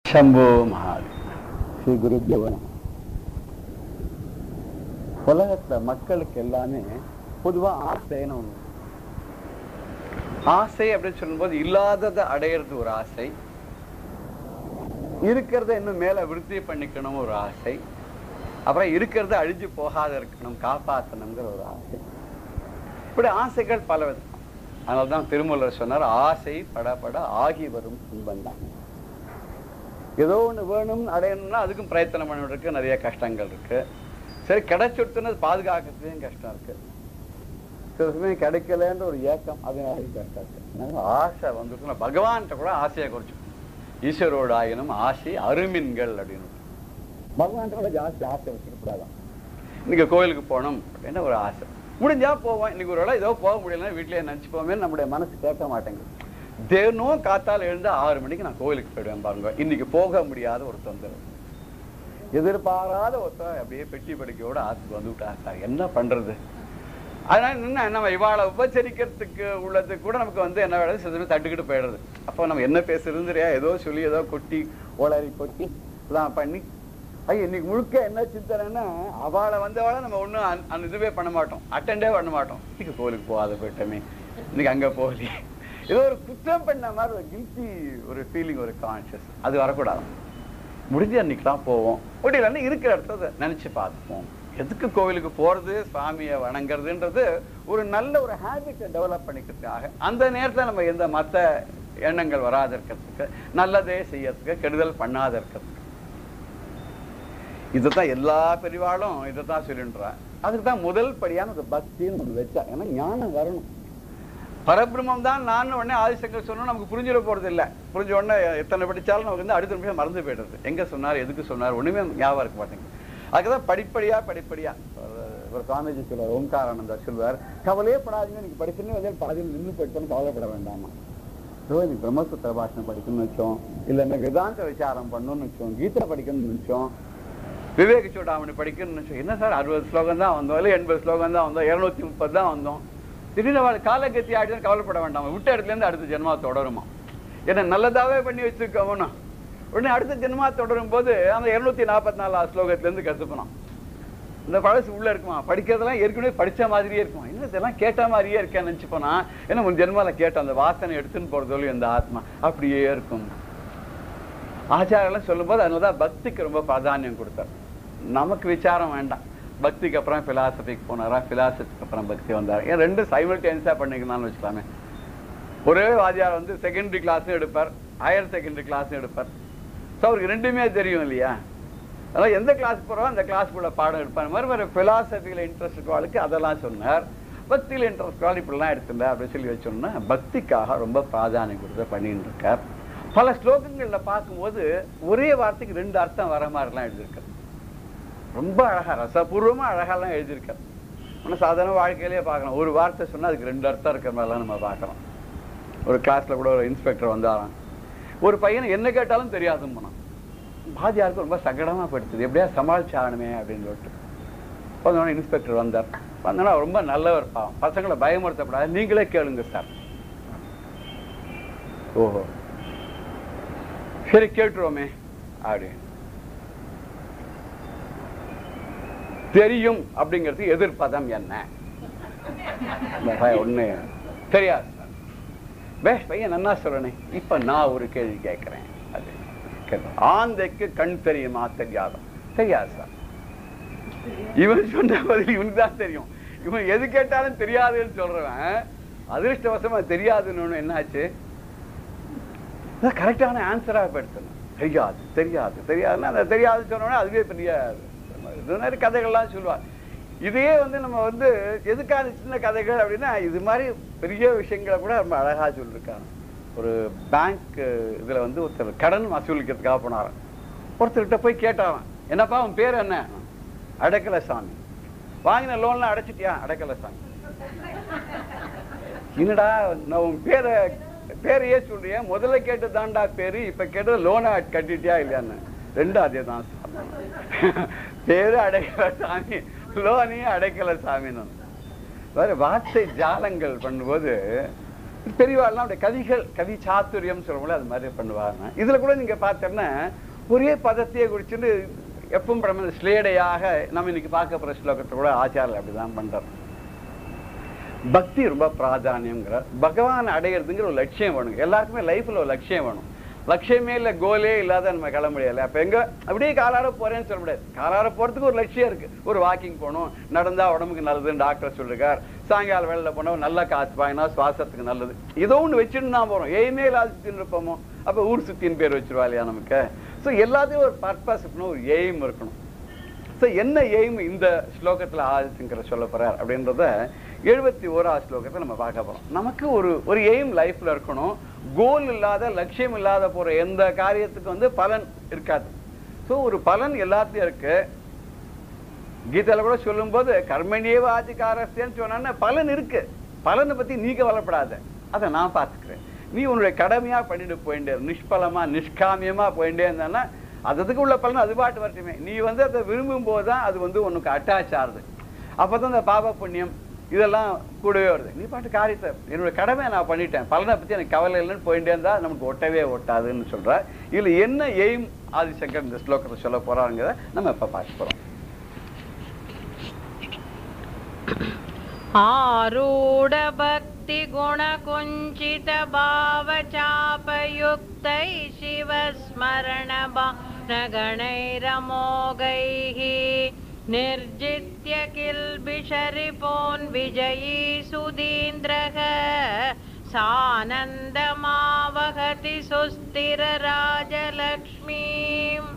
சம்போ மகாதேவ் ஸ்ரீ குரு தேவனம் உலகத்துல மக்களுக்கு எல்லாமே பொதுவா ஆசைன்னு ஒண்ணு ஆசை அப்படின்னு சொல்லும்போது இல்லாததை அடையிறது ஒரு ஆசை இருக்கிறத இன்னும் மேல விருத்தி பண்ணிக்கணும் ஒரு ஆசை அப்புறம் இருக்கிறத அழிஞ்சு போகாத இருக்கணும் காப்பாற்றணுங்கிற ஒரு ஆசை இப்படி ஆசைகள் பல விதம் அதனால்தான் திருமூலர் சொன்னார் ஆசை படபட ஆகி வரும் துன்பம் தான் ஏதோ ஒண்ணு வேணும் அடையணும்னா அதுக்கும் பிரயத்தனம் பண்ண இருக்கு நிறைய கஷ்டங்கள் இருக்கு சரி கிடைச்சுட்டுன்னு பாதுகாக்கிறதுக்கும் கஷ்டம் இருக்கு சில சமயம் கிடைக்கலன்ற ஒரு ஏக்கம் அதனால கஷ்டம் இருக்கு அதனால ஆசை வந்துட்டு பகவான்கிட்ட கூட ஆசையை குறைச்சு ஈஸ்வரோட ஆயினும் ஆசை அருமின்கள் அப்படின்னு பகவான்கிட்ட கூட ஜாஸ்தி ஆசை வச்சுக்கூடாதான் இன்னைக்கு கோயிலுக்கு போகணும் அப்படின்னு ஒரு ஆசை முடிஞ்சா போவோம் இன்னைக்கு ஒரு வேளை ஏதோ போக முடியலன்னா வீட்டிலேயே நினச்சி போவோமே நம்முடைய மனசு கேட்க மாட்டேங்குது தினம் காத்தால எழுந்து ஆறு மணிக்கு நான் கோயிலுக்கு போயிடுவேன் பாருங்க இன்னைக்கு போக முடியாத ஒரு தொந்தரவு எதிர்பாராத ஒருத்தர் அப்படியே பெட்டி படுக்கையோட ஆத்துக்கு வந்து விட்டாங்க என்ன பண்றது அதனால என்ன நம்ம இவாளை உபச்சரிக்கிறதுக்கு உள்ளது கூட நமக்கு வந்து என்ன வேலை சில சமயம் தட்டுக்கிட்டு போயிடுறது அப்போ நம்ம என்ன பேசுறது தெரியா ஏதோ சொல்லி ஏதோ கொட்டி ஓளறி கொட்டி இதெல்லாம் பண்ணி ஐயோ இன்னைக்கு முழுக்க என்ன சிந்தனைன்னா அவளை வந்தவளை நம்ம ஒன்றும் அந்த இதுவே பண்ண மாட்டோம் அட்டெண்டே பண்ண மாட்டோம் இன்னைக்கு கோயிலுக்கு போகாத போயிட்டோமே இன்னைக்கு அங்கே போகலையே ஏதோ ஒரு குற்றம் பண்ண மாதிரி ஒரு கில்ட்டி ஒரு ஃபீலிங் ஒரு கான்ஷியஸ் அது வரக்கூடாது முடிஞ்ச அன்னைக்கு தான் போவோம் முடியலன்னு இருக்கிற இடத்த நினைச்சு பார்ப்போம் எதுக்கு கோவிலுக்கு போறது சுவாமியை வணங்குறதுன்றது ஒரு நல்ல ஒரு ஹேபிட்டை டெவலப் பண்ணிக்கிறதுக்காக அந்த நேரத்தில் நம்ம எந்த மற்ற எண்ணங்கள் வராத இருக்கிறதுக்கு நல்லதே செய்யறதுக்கு கெடுதல் பண்ணாத இருக்கிறதுக்கு இதுதான் எல்லா பெரிவாளும் இதை தான் சொல்லின்றான் அதுக்கு தான் முதல் படியான ஒரு பக்தின்னு ஒன்று வச்சா ஏன்னா ஞானம் வரணும் பரபிரம்மம் தான் நான் உடனே ஆதிசங்கர் சொன்னோம் நமக்கு புரிஞ்சிட போறது இல்ல புரிஞ்ச உடனே எத்தனை படிச்சாலும் நமக்கு வந்து அடுத்த நிமிஷம் மறந்து போயிடுறது எங்க சொன்னார் எதுக்கு சொன்னார் ஒண்ணுமே ஞாபகம் இருக்க மாட்டேங்குது அதுக்குதான் படிப்படியா படிப்படியா ஒரு சுவாமிஜி சொல்வார் ஓம்காரானந்தா சொல்வார் கவலையே படாதீங்க நீங்க படிச்சுன்னு வந்து பாதியில் நின்று போயிட்டோன்னு கவலைப்பட வேண்டாமா ஸோ இன்னைக்கு பிரம்மசூத்திர பாஷணம் படிக்கணும்னு வச்சோம் இல்லைன்னா வேதாந்த விசாரம் பண்ணணும்னு வச்சோம் கீதை படிக்கணும்னு வச்சோம் விவேக சூடாமணி படிக்கணும்னு வச்சோம் என்ன சார் அறுபது ஸ்லோகம் தான் வந்தோம் இல்லை எண்பது ஸ்லோகம் தான் வந்தோம் இருநூத்தி முப்பது தான் வந்தோம் திடீர்னு அவள் காலகத்தி ஆயிடுச்சுன்னு கவலைப்பட வேண்டாம் விட்ட இடத்துல இருந்து அடுத்த ஜென்மா தொடருமா ஏன்னா நல்லதாவே பண்ணி வச்சிருக்கவனா உடனே அடுத்த ஜென்மா தொடரும் போது அந்த இருநூத்தி நாற்பத்தி நாலாவது ஸ்லோகத்துல இருந்து கத்துப்பணும் இந்த பழசு உள்ள இருக்குமா படிக்கிறதெல்லாம் ஏற்கனவே படிச்ச மாதிரியே இருக்கும் என்ன இதெல்லாம் கேட்ட மாதிரியே இருக்கேன்னு நினைச்சு போனா ஏன்னா உன் ஜென்மால கேட்ட அந்த வாசனை எடுத்துன்னு போறதோலையும் இந்த ஆத்மா அப்படியே இருக்கும் ஆச்சாரெல்லாம் சொல்லும்போது அதனாலதான் பக்திக்கு ரொம்ப பிராதானியம் கொடுத்தார் நமக்கு விசாரம் வேண்டாம் பக்திக்கு அப்புறம் பிலாசபிக்கு போனாரா பிலாசபிக்கு அப்புறம் பக்தி வந்தார் ஏன் ரெண்டு சைமல்டேனியஸாக பண்ணிக்கலாம்னு வச்சுக்கலாமே ஒரே வாத்தியார் வந்து செகண்டரி கிளாஸும் எடுப்பார் ஹையர் செகண்டரி கிளாஸும் எடுப்பார் ஸோ அவருக்கு ரெண்டுமே தெரியும் இல்லையா அதனால் எந்த கிளாஸ் போகிறோம் அந்த கிளாஸ்க்குள்ள பாடம் எடுப்பார் இந்த மாதிரி வேறு ஃபிலாசபியில் இன்ட்ரெஸ்ட் இருக்கவாளுக்கு அதெல்லாம் சொன்னார் பக்தியில் இன்ட்ரெஸ்ட் இருக்கவாள் இப்படிலாம் எடுத்துல அப்படின்னு சொல்லி வச்சோம்னா பக்திக்காக ரொம்ப பிராதானியம் கொடுத்து பண்ணிட்டு இருக்கார் பல ஸ்லோகங்களில் பார்க்கும்போது ஒரே வார்த்தைக்கு ரெண்டு அர்த்தம் வர மாதிரிலாம் எழுதியிருக்கார் ரொம்ப அழகா ரசபூர்வமா அழகாலாம் எழுதியிருக்கார் ஆனால் சாதாரண வாழ்க்கையிலேயே பார்க்கலாம் ஒரு வார்த்தை சொன்னா அதுக்கு ரெண்டு அர்த்தம் இருக்கிற மாதிரிலாம் நம்ம பார்க்கலாம் ஒரு கிளாஸ்ல கூட ஒரு இன்ஸ்பெக்டர் வந்தாராம் ஒரு பையனை என்ன கேட்டாலும் தெரியாதுன்னு போனான் பாதியாருக்கு ரொம்ப சங்கடமா படுத்துது எப்படியா சமாளிச்சாகணுமே அப்படின்னு சொல்லிட்டு வந்தோடனே இன்ஸ்பெக்டர் வந்தார் வந்தோன்னா ரொம்ப நல்லவர் பாவம் பசங்களை பயமுறுத்தப்படாது நீங்களே கேளுங்க சார் ஓஹோ சரி கேட்டுருவோமே அப்படின்னு தெரியும் அப்படிங்கிறது எதிர்ப்பதம் என்ன ஒண்ணு தெரியாது பேஷ் பையன் நன்னா சொல்றனே இப்ப நான் ஒரு கேள்வி கேட்கிறேன் அது கேட்கிறேன். ஆந்தைக்கு கண் தெரியுமா தெரியாதா தெரியாது சார் இவன் சொன்ன பதில் இவனுக்கு தான் தெரியும் இவன் எது கேட்டாலும் தெரியாதுன்னு சொல்றவன் அதிர்ஷ்டவசமா தெரியாதுன்னு என்னாச்சு கரெக்டான ஆன்சரா படுத்தணும் தெரியாது தெரியாது தெரியாதுன்னா அந்த தெரியாது சொன்னோன்னா அதுவே பெரிய இது மாதிரி கதைகள்லாம் சொல்லுவார் இதையே வந்து நம்ம வந்து எதுக்கான சின்ன கதைகள் அப்படின்னா இது மாதிரி பெரிய விஷயங்களை கூட ரொம்ப அழகா சொல்லியிருக்காங்க ஒரு பேங்க் இதுல வந்து ஒருத்தர் கடன் வசூலிக்கிறதுக்காக போனாராம் ஒருத்தர்கிட்ட போய் கேட்டாராம் என்னப்பா உன் பேர் என்ன அடக்கல சாமி வாங்கின லோன்லாம் அடைச்சிட்டியா அடக்கல சாமி என்னடா நான் உன் பேரை பேரையே சொல்றியா முதல்ல கேட்டு தாண்டா பேரு இப்ப கேட்டு லோனை கட்டிட்டியா இல்லையான்னு ரெண்டும் அதே தான் பேரு அடைக்கல சாமி லோனையும் அடைக்கல சாமின்னு வேற வார்த்தை ஜாலங்கள் பண்ணும்போது பெரியவாள்லாம் அப்படியே கவிகள் கவி சாத்துரியம் சொல்லுவோம்ல அது மாதிரி பண்ணுவாங்க இதுல கூட நீங்க பார்த்தோம்னா ஒரே பதத்தையே குறிச்சுட்டு எப்பவும் படம் ஸ்லேடையாக நம்ம இன்னைக்கு பார்க்க போற ஸ்லோகத்தை கூட ஆச்சாரில் அப்படிதான் பண்றார் பக்தி ரொம்ப பிராதானியம்ங்கிறார் பகவான் அடையிறதுங்கிற ஒரு லட்சியம் வேணும் எல்லாருக்குமே லைஃப்ல ஒரு லட்சியம் வேணும் லட்சியமே இல்லை கோலே இல்லாத நம்ம கிளம்ப முடியல அப்ப எங்க அப்படியே காலார போறேன்னு சொல்ல முடியாது காலார போறதுக்கு ஒரு லட்சியம் இருக்கு ஒரு வாக்கிங் போகணும் நடந்தா உடம்புக்கு நல்லதுன்னு டாக்டர் சொல்லிருக்கார் சாயங்காலம் வேலையில் போனோம் நல்லா காத்து வாங்கினா சுவாசத்துக்கு நல்லது ஏதோ ஒன்று வச்சுட்டு தான் போறோம் எய்மே இல்லாத சுத்தின்னு இருப்போமோ அப்ப ஊர் சுத்தின்னு பேர் வச்சிருவா இல்லையா நமக்கு ஸோ எல்லாத்தையும் ஒரு பர்பஸ் இருக்கணும் ஒரு எய்ம் இருக்கணும் ஸோ என்ன எய்ம் இந்த ஸ்லோகத்தில் ஆதிசங்கர் சொல்ல போறார் அப்படின்றத எழுபத்தி ஓராவது ஸ்லோகத்தை நம்ம பார்க்க போறோம் நமக்கு ஒரு ஒரு எய்ம் லைஃப்ல இருக்கணும் கோல் இல்லாத லட்சியம் இல்லாத போற எந்த காரியத்துக்கு வந்து பலன் இருக்காது ஸோ ஒரு பலன் எல்லாத்தையும் இருக்கு கீதையில கூட சொல்லும்போது கர்மணியவ ஆதிகாரஸ்தேன்னு சொன்னா பலன் இருக்கு பலனை பத்தி நீ கவலைப்படாத அதை நான் பார்த்துக்கிறேன் நீ உன்னுடைய கடமையா பண்ணிட்டு போயிட்டே இரு. நிஷ்பலமா நிஷ்காமியமா போயிட்டே இருந்தான்னா அதுக்கு உள்ள பலன் அது பாட்டு வரட்டுமே நீ வந்து அதை விரும்பும் போது தான் அது வந்து உனக்கு அட்டாச் ஆகுது அப்பதான் இந்த பாப புண்ணியம் இதெல்லாம் கூடவே வருது நீ பாட்டு காரியத்தை என்னோட கடமையை நான் பண்ணிட்டேன் பலனை பத்தி எனக்கு கவலை இல்லைன்னு போயிட்டே இருந்தா நமக்கு ஒட்டவே ஒட்டாதுன்னு சொல்ற இதுல என்ன எய்ம் ஆதிசங்கர் இந்த ஸ்லோகத்தை சொல்ல போறாங்கிறத நம்ம இப்ப பார்க்க போறோம் आरूढभक्तिगुणकुञ्चितभावचापयुक्तैः शिवस्मरणबाणगणैरमोघैः निर्जित्य किल्बिषरिपोन् विजयी सुधीन्द्रः सानन्दमावहति सुस्थिरराजलक्ष्मीम्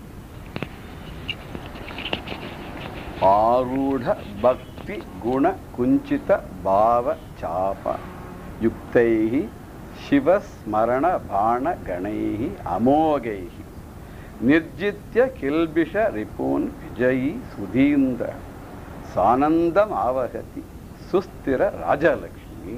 ஆரூಢ பக்தி குண குஞ்சித பாவ சாப யுக்தைஹி சிவஸ்மரண பாண கணைஹி அமோகைஹி நிர்ஜித்ய கில்பிஷ ரிபூன் விஜயி சுதீந்திர சானந்தம் ஆவகதி சுஸ்திர ராஜலக்ஷ்மி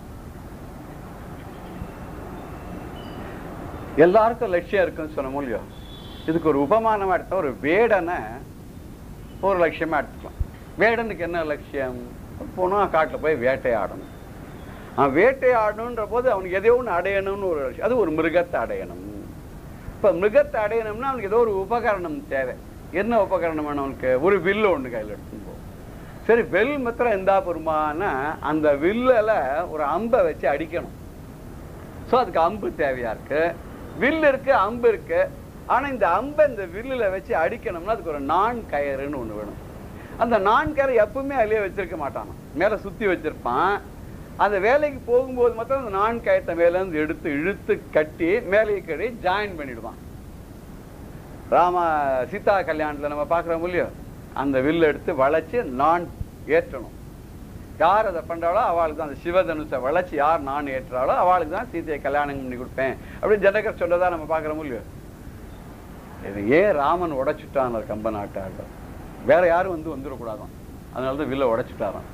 எல்லாருக்கும் லட்சியம் இருக்குன்னு சொன்ன முடியும் இதுக்கு ஒரு உபமானமா எடுத்தா ஒரு வேடனை ஒரு லட்சியமா எடுத்துக்கலாம் வேடனுக்கு என்ன லட்சியம் போனால் காட்டில் போய் வேட்டையாடணும் அவன் வேட்டையாடணுன்ற போது அவனுக்கு எதையோ ஒன்று அடையணும்னு ஒரு லட்சியம் அது ஒரு மிருகத்தை அடையணும் இப்போ மிருகத்தை அடையணும்னா அவனுக்கு ஏதோ ஒரு உபகரணம் தேவை என்ன உபகரணம் வேணும் அவனுக்கு ஒரு வில்லு ஒன்று கையில் எடுத்துன்னு போகும் சரி வெல் மாத்திரம் எந்தா பெருமானா அந்த வில்லில் ஒரு அம்பை வச்சு அடிக்கணும் ஸோ அதுக்கு அம்பு தேவையா இருக்கு வில் இருக்கு அம்பு இருக்கு ஆனா இந்த அம்பை இந்த வில்லுல வச்சு அடிக்கணும்னா அதுக்கு ஒரு நான் கயறுன்னு ஒண்ணு வேணும் அந்த நான் கயிறு எப்பவுமே அதிலே வச்சிருக்க மாட்டான் மேல சுத்தி வச்சிருப்பான் அந்த வேலைக்கு போகும்போது மட்டும் அந்த நான் கயத்தை மேல இருந்து எடுத்து இழுத்து கட்டி மேலே கடி ஜாயின் பண்ணிடுவான் ராம சீதா கல்யாணத்துல நம்ம பார்க்குறோம் இல்லையோ அந்த வில்லை எடுத்து வளைச்சு நான் ஏற்றணும் யார் அதை பண்றாளோ அவளுக்கு தான் அந்த சிவதனுஷை வளைச்சு யார் நான் ஏற்றாளோ அவளுக்கு தான் சீதையை கல்யாணம் பண்ணி கொடுப்பேன் அப்படின்னு ஜனகர் சொன்னதா நம்ம பார்க்குறோம் இல்லையோ இது ஏன் ராமன் உடைச்சுட்டான் அந்த கம்ப நாட்டாக வேற யாரும் வந்து வந்துடக்கூடாதான் அதனால தான் வில்ல உடைச்சுட்டாராம்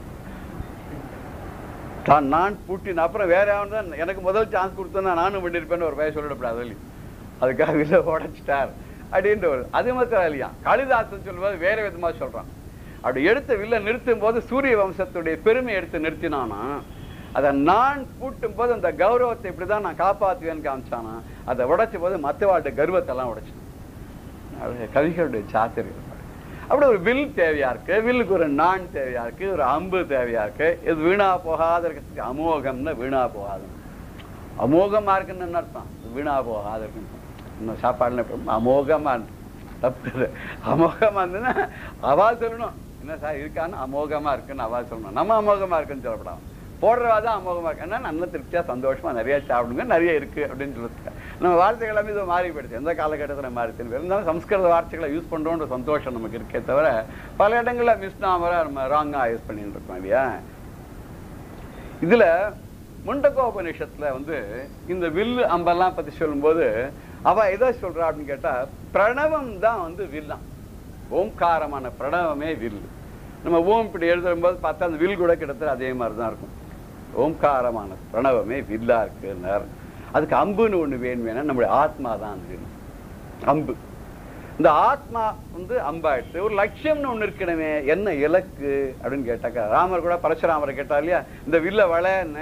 தான் நான் பூட்டின அப்புறம் வேற யாரும் தான் எனக்கு முதல் சான்ஸ் கொடுத்தா நானும் பண்ணியிருப்பேன்னு ஒரு பையன் சொல்லிடக்கூடாது இல்லையா அதுக்காக வில்ல உடைச்சிட்டார் அப்படின்ற ஒரு அது மாத்திரம் இல்லையா காளிதாசன் சொல்லும்போது வேற விதமா சொல்றான் அப்படி எடுத்த வில்ல நிறுத்தும் போது சூரிய வம்சத்துடைய பெருமை எடுத்து நிறுத்தினானா அதை நான் பூட்டும் போது அந்த கௌரவத்தை இப்படிதான் நான் காப்பாத்துவேன்னு காமிச்சானா அதை உடைச்ச போது மற்றவாழ்கிட்ட கர்வத்தெல்லாம் உடைச்சான் அது கவிகளுடைய சாத்திரியம் அப்படி ஒரு வில் தேவையா இருக்கு வில்லுக்கு ஒரு நான் தேவையா இருக்கு ஒரு அம்பு தேவையா இருக்கு இது வீணா போகாத இருக்கிறதுக்கு அமோகம்னு வீணா போகாது அமோகமா இருக்குன்னு என்ன அர்த்தம் இது வீணா போகாத இருக்குன்னு இன்னும் சாப்பாடுல எப்படி அமோகமா இருக்கு. தப்பு இது. அமோகமா இருந்ததுன்னா அவா சொல்லணும் என்ன சார் இருக்கான்னு அமோகமா இருக்குன்னு அவா சொல்லணும் நம்ம அமோகமா இருக்குன்னு சொல்லப்படாது போடுறவா தான் அமோகமா இருக்கு ஏன்னா நல்ல திருப்தியா சந்தோஷமா நிறைய சாப்பிடுங்க நிறைய இருக்கு அப்படின்னு சொல்லிட்டு நம்ம வார்த்தைகள் எல்லாமே இது மாறி போயிடுச்சு எந்த காலகட்டத்தில் மாறி இருந்தாலும் சம்ஸ்கிருத வார்த்தைகளை யூஸ் பண்றோன்ற சந்தோஷம் நமக்கு இருக்கே தவிர பல இடங்கள்ல மிஸ்னாமரா நம்ம ராங்கா யூஸ் பண்ணிட்டு இருக்கோம் இல்லையா இதுல முண்டகோபனிஷத்துல வந்து இந்த வில்லு அம்பெல்லாம் பத்தி சொல்லும்போது அவ எதை சொல்றா அப்படின்னு கேட்டா பிரணவம் தான் வந்து வில்லாம் ஓம்காரமான பிரணவமே வில் நம்ம ஓம் இப்படி எழுதும்போது பார்த்தா அந்த வில் கூட கிட்டத்தட்ட அதே மாதிரி தான் இருக்கும் ஓம்காரமான பிரணவமே வில்லா இருக்குன்னார் அதுக்கு அம்புன்னு ஒண்ணு வேணும் வேணா நம்முடைய ஆத்மா தான் அந்த வில் அம்பு இந்த ஆத்மா வந்து அம்பாயிடுச்சு ஒரு லட்சியம்னு ஒண்ணு இருக்கணுமே என்ன இலக்கு அப்படின்னு கேட்டாக்கா ராமர் கூட பரசுராமரை கேட்டா இல்லையா இந்த வில்ல வளைன்னு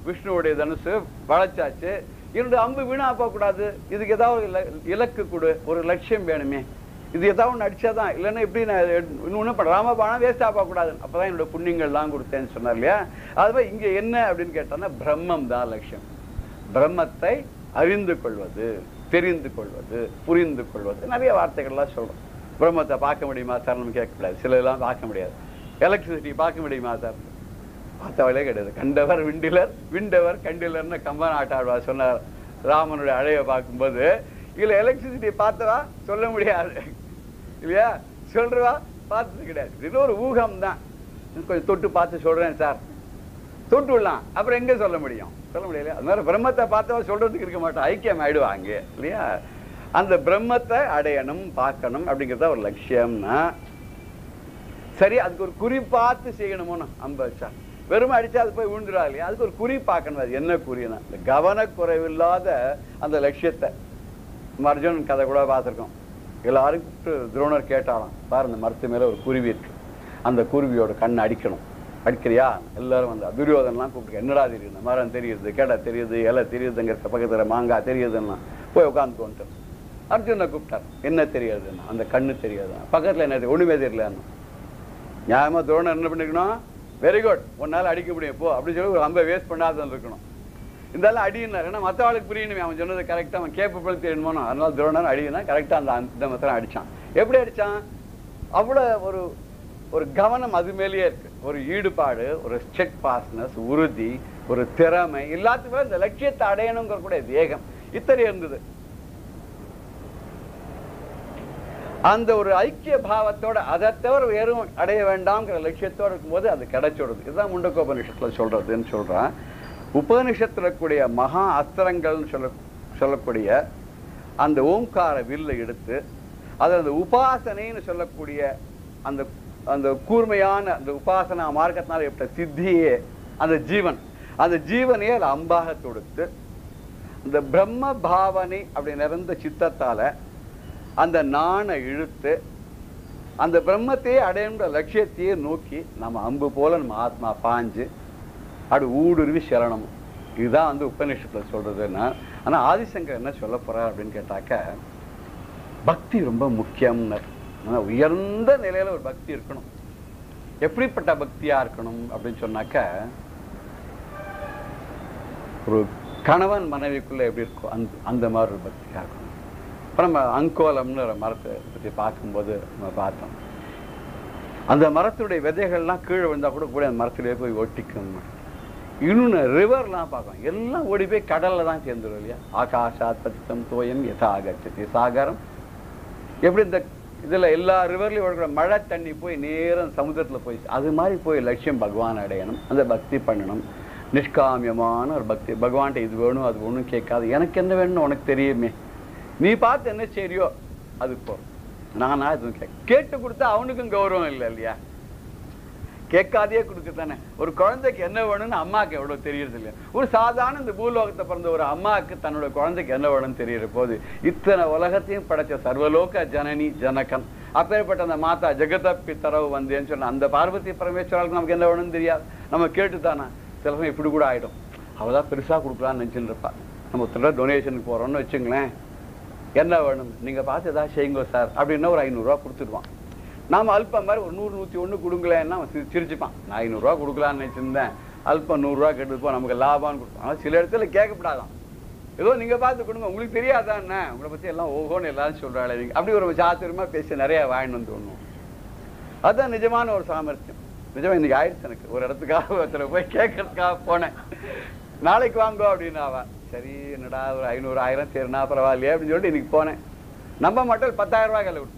விஷ்ணுவுடைய தனுசு வளைச்சாச்சு என்னுடைய அம்பு வீணா போகக்கூடாது இதுக்கு ஏதாவது இல- இலக்கு கொடு ஒரு லட்சியம் வேணுமே இது ஏதாவது ஒன்று அடிச்சாதான் இல்லைன்னா எப்படி நான் இன்னொன்று பண்ண ராமபானம் வேஸ்ட் ஆகக்கூடாது அப்பதான் என்னோட புண்ணியங்கள்லாம் கொடுத்தேன்னு சொன்னார் இல்லையா அதுவே இங்க என்ன அப்படின்னு கேட்டோம்னா பிரம்மம் தான் லட்சியம் பிரம்மத்தை அறிந்து கொள்வது தெரிந்து கொள்வது புரிந்து கொள்வது நிறைய வார்த்தைகள்லாம் சொல்றோம் பிரம்மத்தை பார்க்க முடியுமா சார் நம்ம கேட்கக்கூடாது சிலதெல்லாம் பார்க்க முடியாது எலக்ட்ரிசிட்டி பார்க்க முடியுமா சார் பார்த்தவளே கிடையாது கண்டவர் விண்டிலர் விண்டவர் கண்டிலர்னு கம்பன் ஆட்டாடுவா சொன்னார் ராமனுடைய அழைய பார்க்கும்போது இதுல எலக்ட்ரிசிட்டி பார்த்தவா சொல்ல முடியாது இல்லையா சொல்றவா பார்த்தது கிடையாது இது ஒரு ஊகம் தான் கொஞ்சம் தொட்டு பார்த்து சொல்றேன் சார் தொட்டு விடலாம் அப்புறம் எங்க சொல்ல முடியும் சொல்ல முடியல அது மாதிரி பிரம்மத்தை பார்த்தவா சொல்றதுக்கு இருக்க மாட்டோம் ஐக்கியம் ஆயிடுவாங்க இல்லையா அந்த பிரம்மத்தை அடையணும் பார்க்கணும் அப்படிங்கிறத ஒரு லட்சியம்னா சரி அதுக்கு ஒரு குறி பார்த்து செய்யணுமோன்னு அம்ப வச்சா வெறும் அடிச்சா அது போய் விழுந்துடா இல்லையா அதுக்கு ஒரு குறி பார்க்கணும் அது என்ன குறினா இந்த கவனக்குறைவில்லாத அந்த லட்சியத்தை நம்ம அர்ஜுனன் கதை கூட பார்த்துருக்கோம் எல்லாரும் கூப்பிட்டு துரோணர் கேட்டாலாம் பாரு இந்த மரத்து மேல ஒரு குருவி இருக்கு அந்த குருவியோட கண்ணை அடிக்கணும் அடிக்கிறியா எல்லாரும் வந்து துரியோதனெலாம் கூப்பிட்டு என்னடா தெரியுது இந்த மரம் தெரியுது கெடை தெரியுது இலை தெரியுதுங்கிற பக்கத்துல மாங்காய் தெரியுதுன்னா போய் உட்காந்துக்கோன்ட்டு அர்ஜுனை கூப்பிட்டார் என்ன தெரியாதுன்னா அந்த கண்ணு தெரியாதுன்னா பக்கத்துல என்ன தெரியும்? ஒண்ணுமே தெரியலன்னு நியாயமா துரோணர் என்ன பண்ணிக்கணும் வெரி குட் உன்னால அடிக்க முடியும் போ அப்படின்னு சொல்லி ஒரு அம்பை வேஸ்ட் பண்ணாத இருக்கணும் இருந்தாலும் அடினார் ஏன்னா மற்ற ஆளுக்கு புரியணுமே அவன் சொன்னது கரெக்டாக அவன் கேப்பபிள் தெரியணுமோ அதனால துரோணர் அடினா கரெக்டாக அந்த அந்த மத்திரம் அடிச்சான் எப்படி அடிச்சான் அவ்வளோ ஒரு ஒரு கவனம் அது மேலேயே இருக்கு ஒரு ஈடுபாடு ஒரு ஸ்டெட் பாஸ்னஸ் உறுதி ஒரு திறமை எல்லாத்துக்குமே இந்த லட்சியத்தை அடையணுங்கிற கூட வேகம் இத்தனை இருந்தது அந்த ஒரு ஐக்கிய பாவத்தோட அதை தவிர வேறும் அடைய வேண்டாம்ங்கிற லட்சியத்தோட இருக்கும்போது அது கிடைச்சிடுது இதுதான் முண்டக்கோபனிஷத்துல சொல்றதுன்னு சொல்றான் உபனிஷத்துல கூடிய மகா அஸ்திரங்கள்னு சொல்ல சொல்லக்கூடிய அந்த ஓம்கார வில்லை எடுத்து அது அந்த உபாசனைன்னு சொல்லக்கூடிய அந்த அந்த கூர்மையான அந்த உபாசனா மார்க்கத்தினால ஏற்பட்ட சித்தியே அந்த ஜீவன் அந்த ஜீவனையே அது அம்பாக தொடுத்து இந்த பிரம்ம பாவனை அப்படி நிறைந்த சித்தத்தால அந்த நாணை இழுத்து அந்த பிரம்மத்தையே அடையுன்ற லட்சியத்தையே நோக்கி நம்ம அம்பு போல நம்ம ஆத்மா பாஞ்சு அப்படி ஊடுருவி சரணம் இதுதான் வந்து உபநிஷத்துல சொல்றதுன்னா ஆனா ஆதிசங்கர் என்ன சொல்ல போறார் அப்படின்னு கேட்டாக்க பக்தி ரொம்ப முக்கியம்னர் ஆனா உயர்ந்த நிலையில ஒரு பக்தி இருக்கணும் எப்படிப்பட்ட பக்தியா இருக்கணும் அப்படின்னு சொன்னாக்க ஒரு கணவன் மனைவிக்குள்ள எப்படி இருக்கும் அந்த அந்த மாதிரி ஒரு பக்தியா இருக்கணும் இப்போ நம்ம அங்கோலம்னு ஒரு மரத்தை பற்றி பார்க்கும்போது நம்ம பார்த்தோம் அந்த மரத்துடைய விதைகள்லாம் கீழே விழுந்தா கூட கூட அந்த மரத்திலே போய் ஒட்டிக்கும் இன்னொன்று ரிவர்லாம் பார்க்கணும் எல்லாம் ஓடி போய் கடல்ல தான் சேர்ந்துடும் இல்லையா ஆகாஷாத் பதித்தம் தோயம் யதா ஆகச்சதி சாகரம் எப்படி இந்த இதுல எல்லா ரிவர்லையும் ஓடுற மழை தண்ணி போய் நேரம் சமுத்திரத்துல போய் அது மாதிரி போய் லட்சியம் பகவான் அடையணும் அந்த பக்தி பண்ணணும் நிஷ்காமியமான ஒரு பக்தி பகவான்கிட்ட இது வேணும் அது ஒன்றும் கேட்காது எனக்கு என்ன வேணும்னு உனக்கு தெரியுமே நீ பார்த்து என்ன சரியோ அது போ நானா எதுவும் கேட்க கேட்டு கொடுத்தா அவனுக்கும் கௌரவம் இல்லை இல்லையா கேட்காதையே கொடுக்கத்தானே ஒரு குழந்தைக்கு என்ன வேணும்னு அம்மாவுக்கு எவ்வளவு தெரியறது இல்லையா ஒரு சாதாரண இந்த பூலோகத்தை பிறந்த ஒரு அம்மாவுக்கு தன்னோட குழந்தைக்கு என்ன வேணும்னு தெரியற போது இத்தனை உலகத்தையும் படைச்ச சர்வலோக ஜனனி ஜனகன் அப்பேற்பட்ட அந்த மாதா ஜெகத பித்தரவு வந்தேன்னு சொன்ன அந்த பார்வதி பரமேஸ்வராளுக்கு நமக்கு என்ன வேணும்னு தெரியாது நம்ம கேட்டுதானா சில சமயம் இப்படி கூட ஆயிடும் அவதான் பெருசா கொடுக்கலாம்னு நினைச்சுட்டு இருப்பா நம்ம ஒருத்தர டொனேஷனுக்கு போறோம்னு வச்சுங்களேன் என்ன வேணும் நீங்க பார்த்து ஏதாவது செய்யுங்க சார் அப்படின்னா ஒரு ஐநூறுரூவா கொடுத்துடுவான் நாம அல்பம் மாதிரி ஒரு நூறு நூற்றி ஒன்று கொடுங்களேன்னா அவன் சிரி- சிரிச்சுப்பான் நான் ஐநூறுரூவா கொடுக்கலான்னு நினச்சிருந்தேன் அல்பம் நூறுரூவா கெட்டுப்போம் நமக்கு லாபம்னு கொடுப்போம் ஆனால் சில இடத்துல கேட்கப்படாதான் ஏதோ நீங்க பார்த்து கொடுங்க உங்களுக்கு தெரியாதா என்ன உங்களை பத்தி எல்லாம் ஓஹோன்னு எல்லாரும் சொல்றாளே நீங்க அப்படி ஒரு சாத்திரமா பேசி நிறைய வாங்கிட்டு வந்து ஒண்ணும் அதுதான் நிஜமான ஒரு சாமர்த்தியம் நிஜமா இன்னைக்கு ஆயிடுச்சு எனக்கு ஒரு இடத்துக்காக ஒருத்தர் போய் கேட்கறதுக்காக போனேன் நாளைக்கு வாங்கோ அப்படின்னு அவ சரி என்னடா ஒரு ஐநூறு ஆயிரம் சரினா பரவாயில்லையே அப்படின்னு சொல்லிட்டு இன்னைக்கு போனேன் நம்ப மாட்டேன் பத்தாயிரம் ரூபாய் கையில் கொடுத்து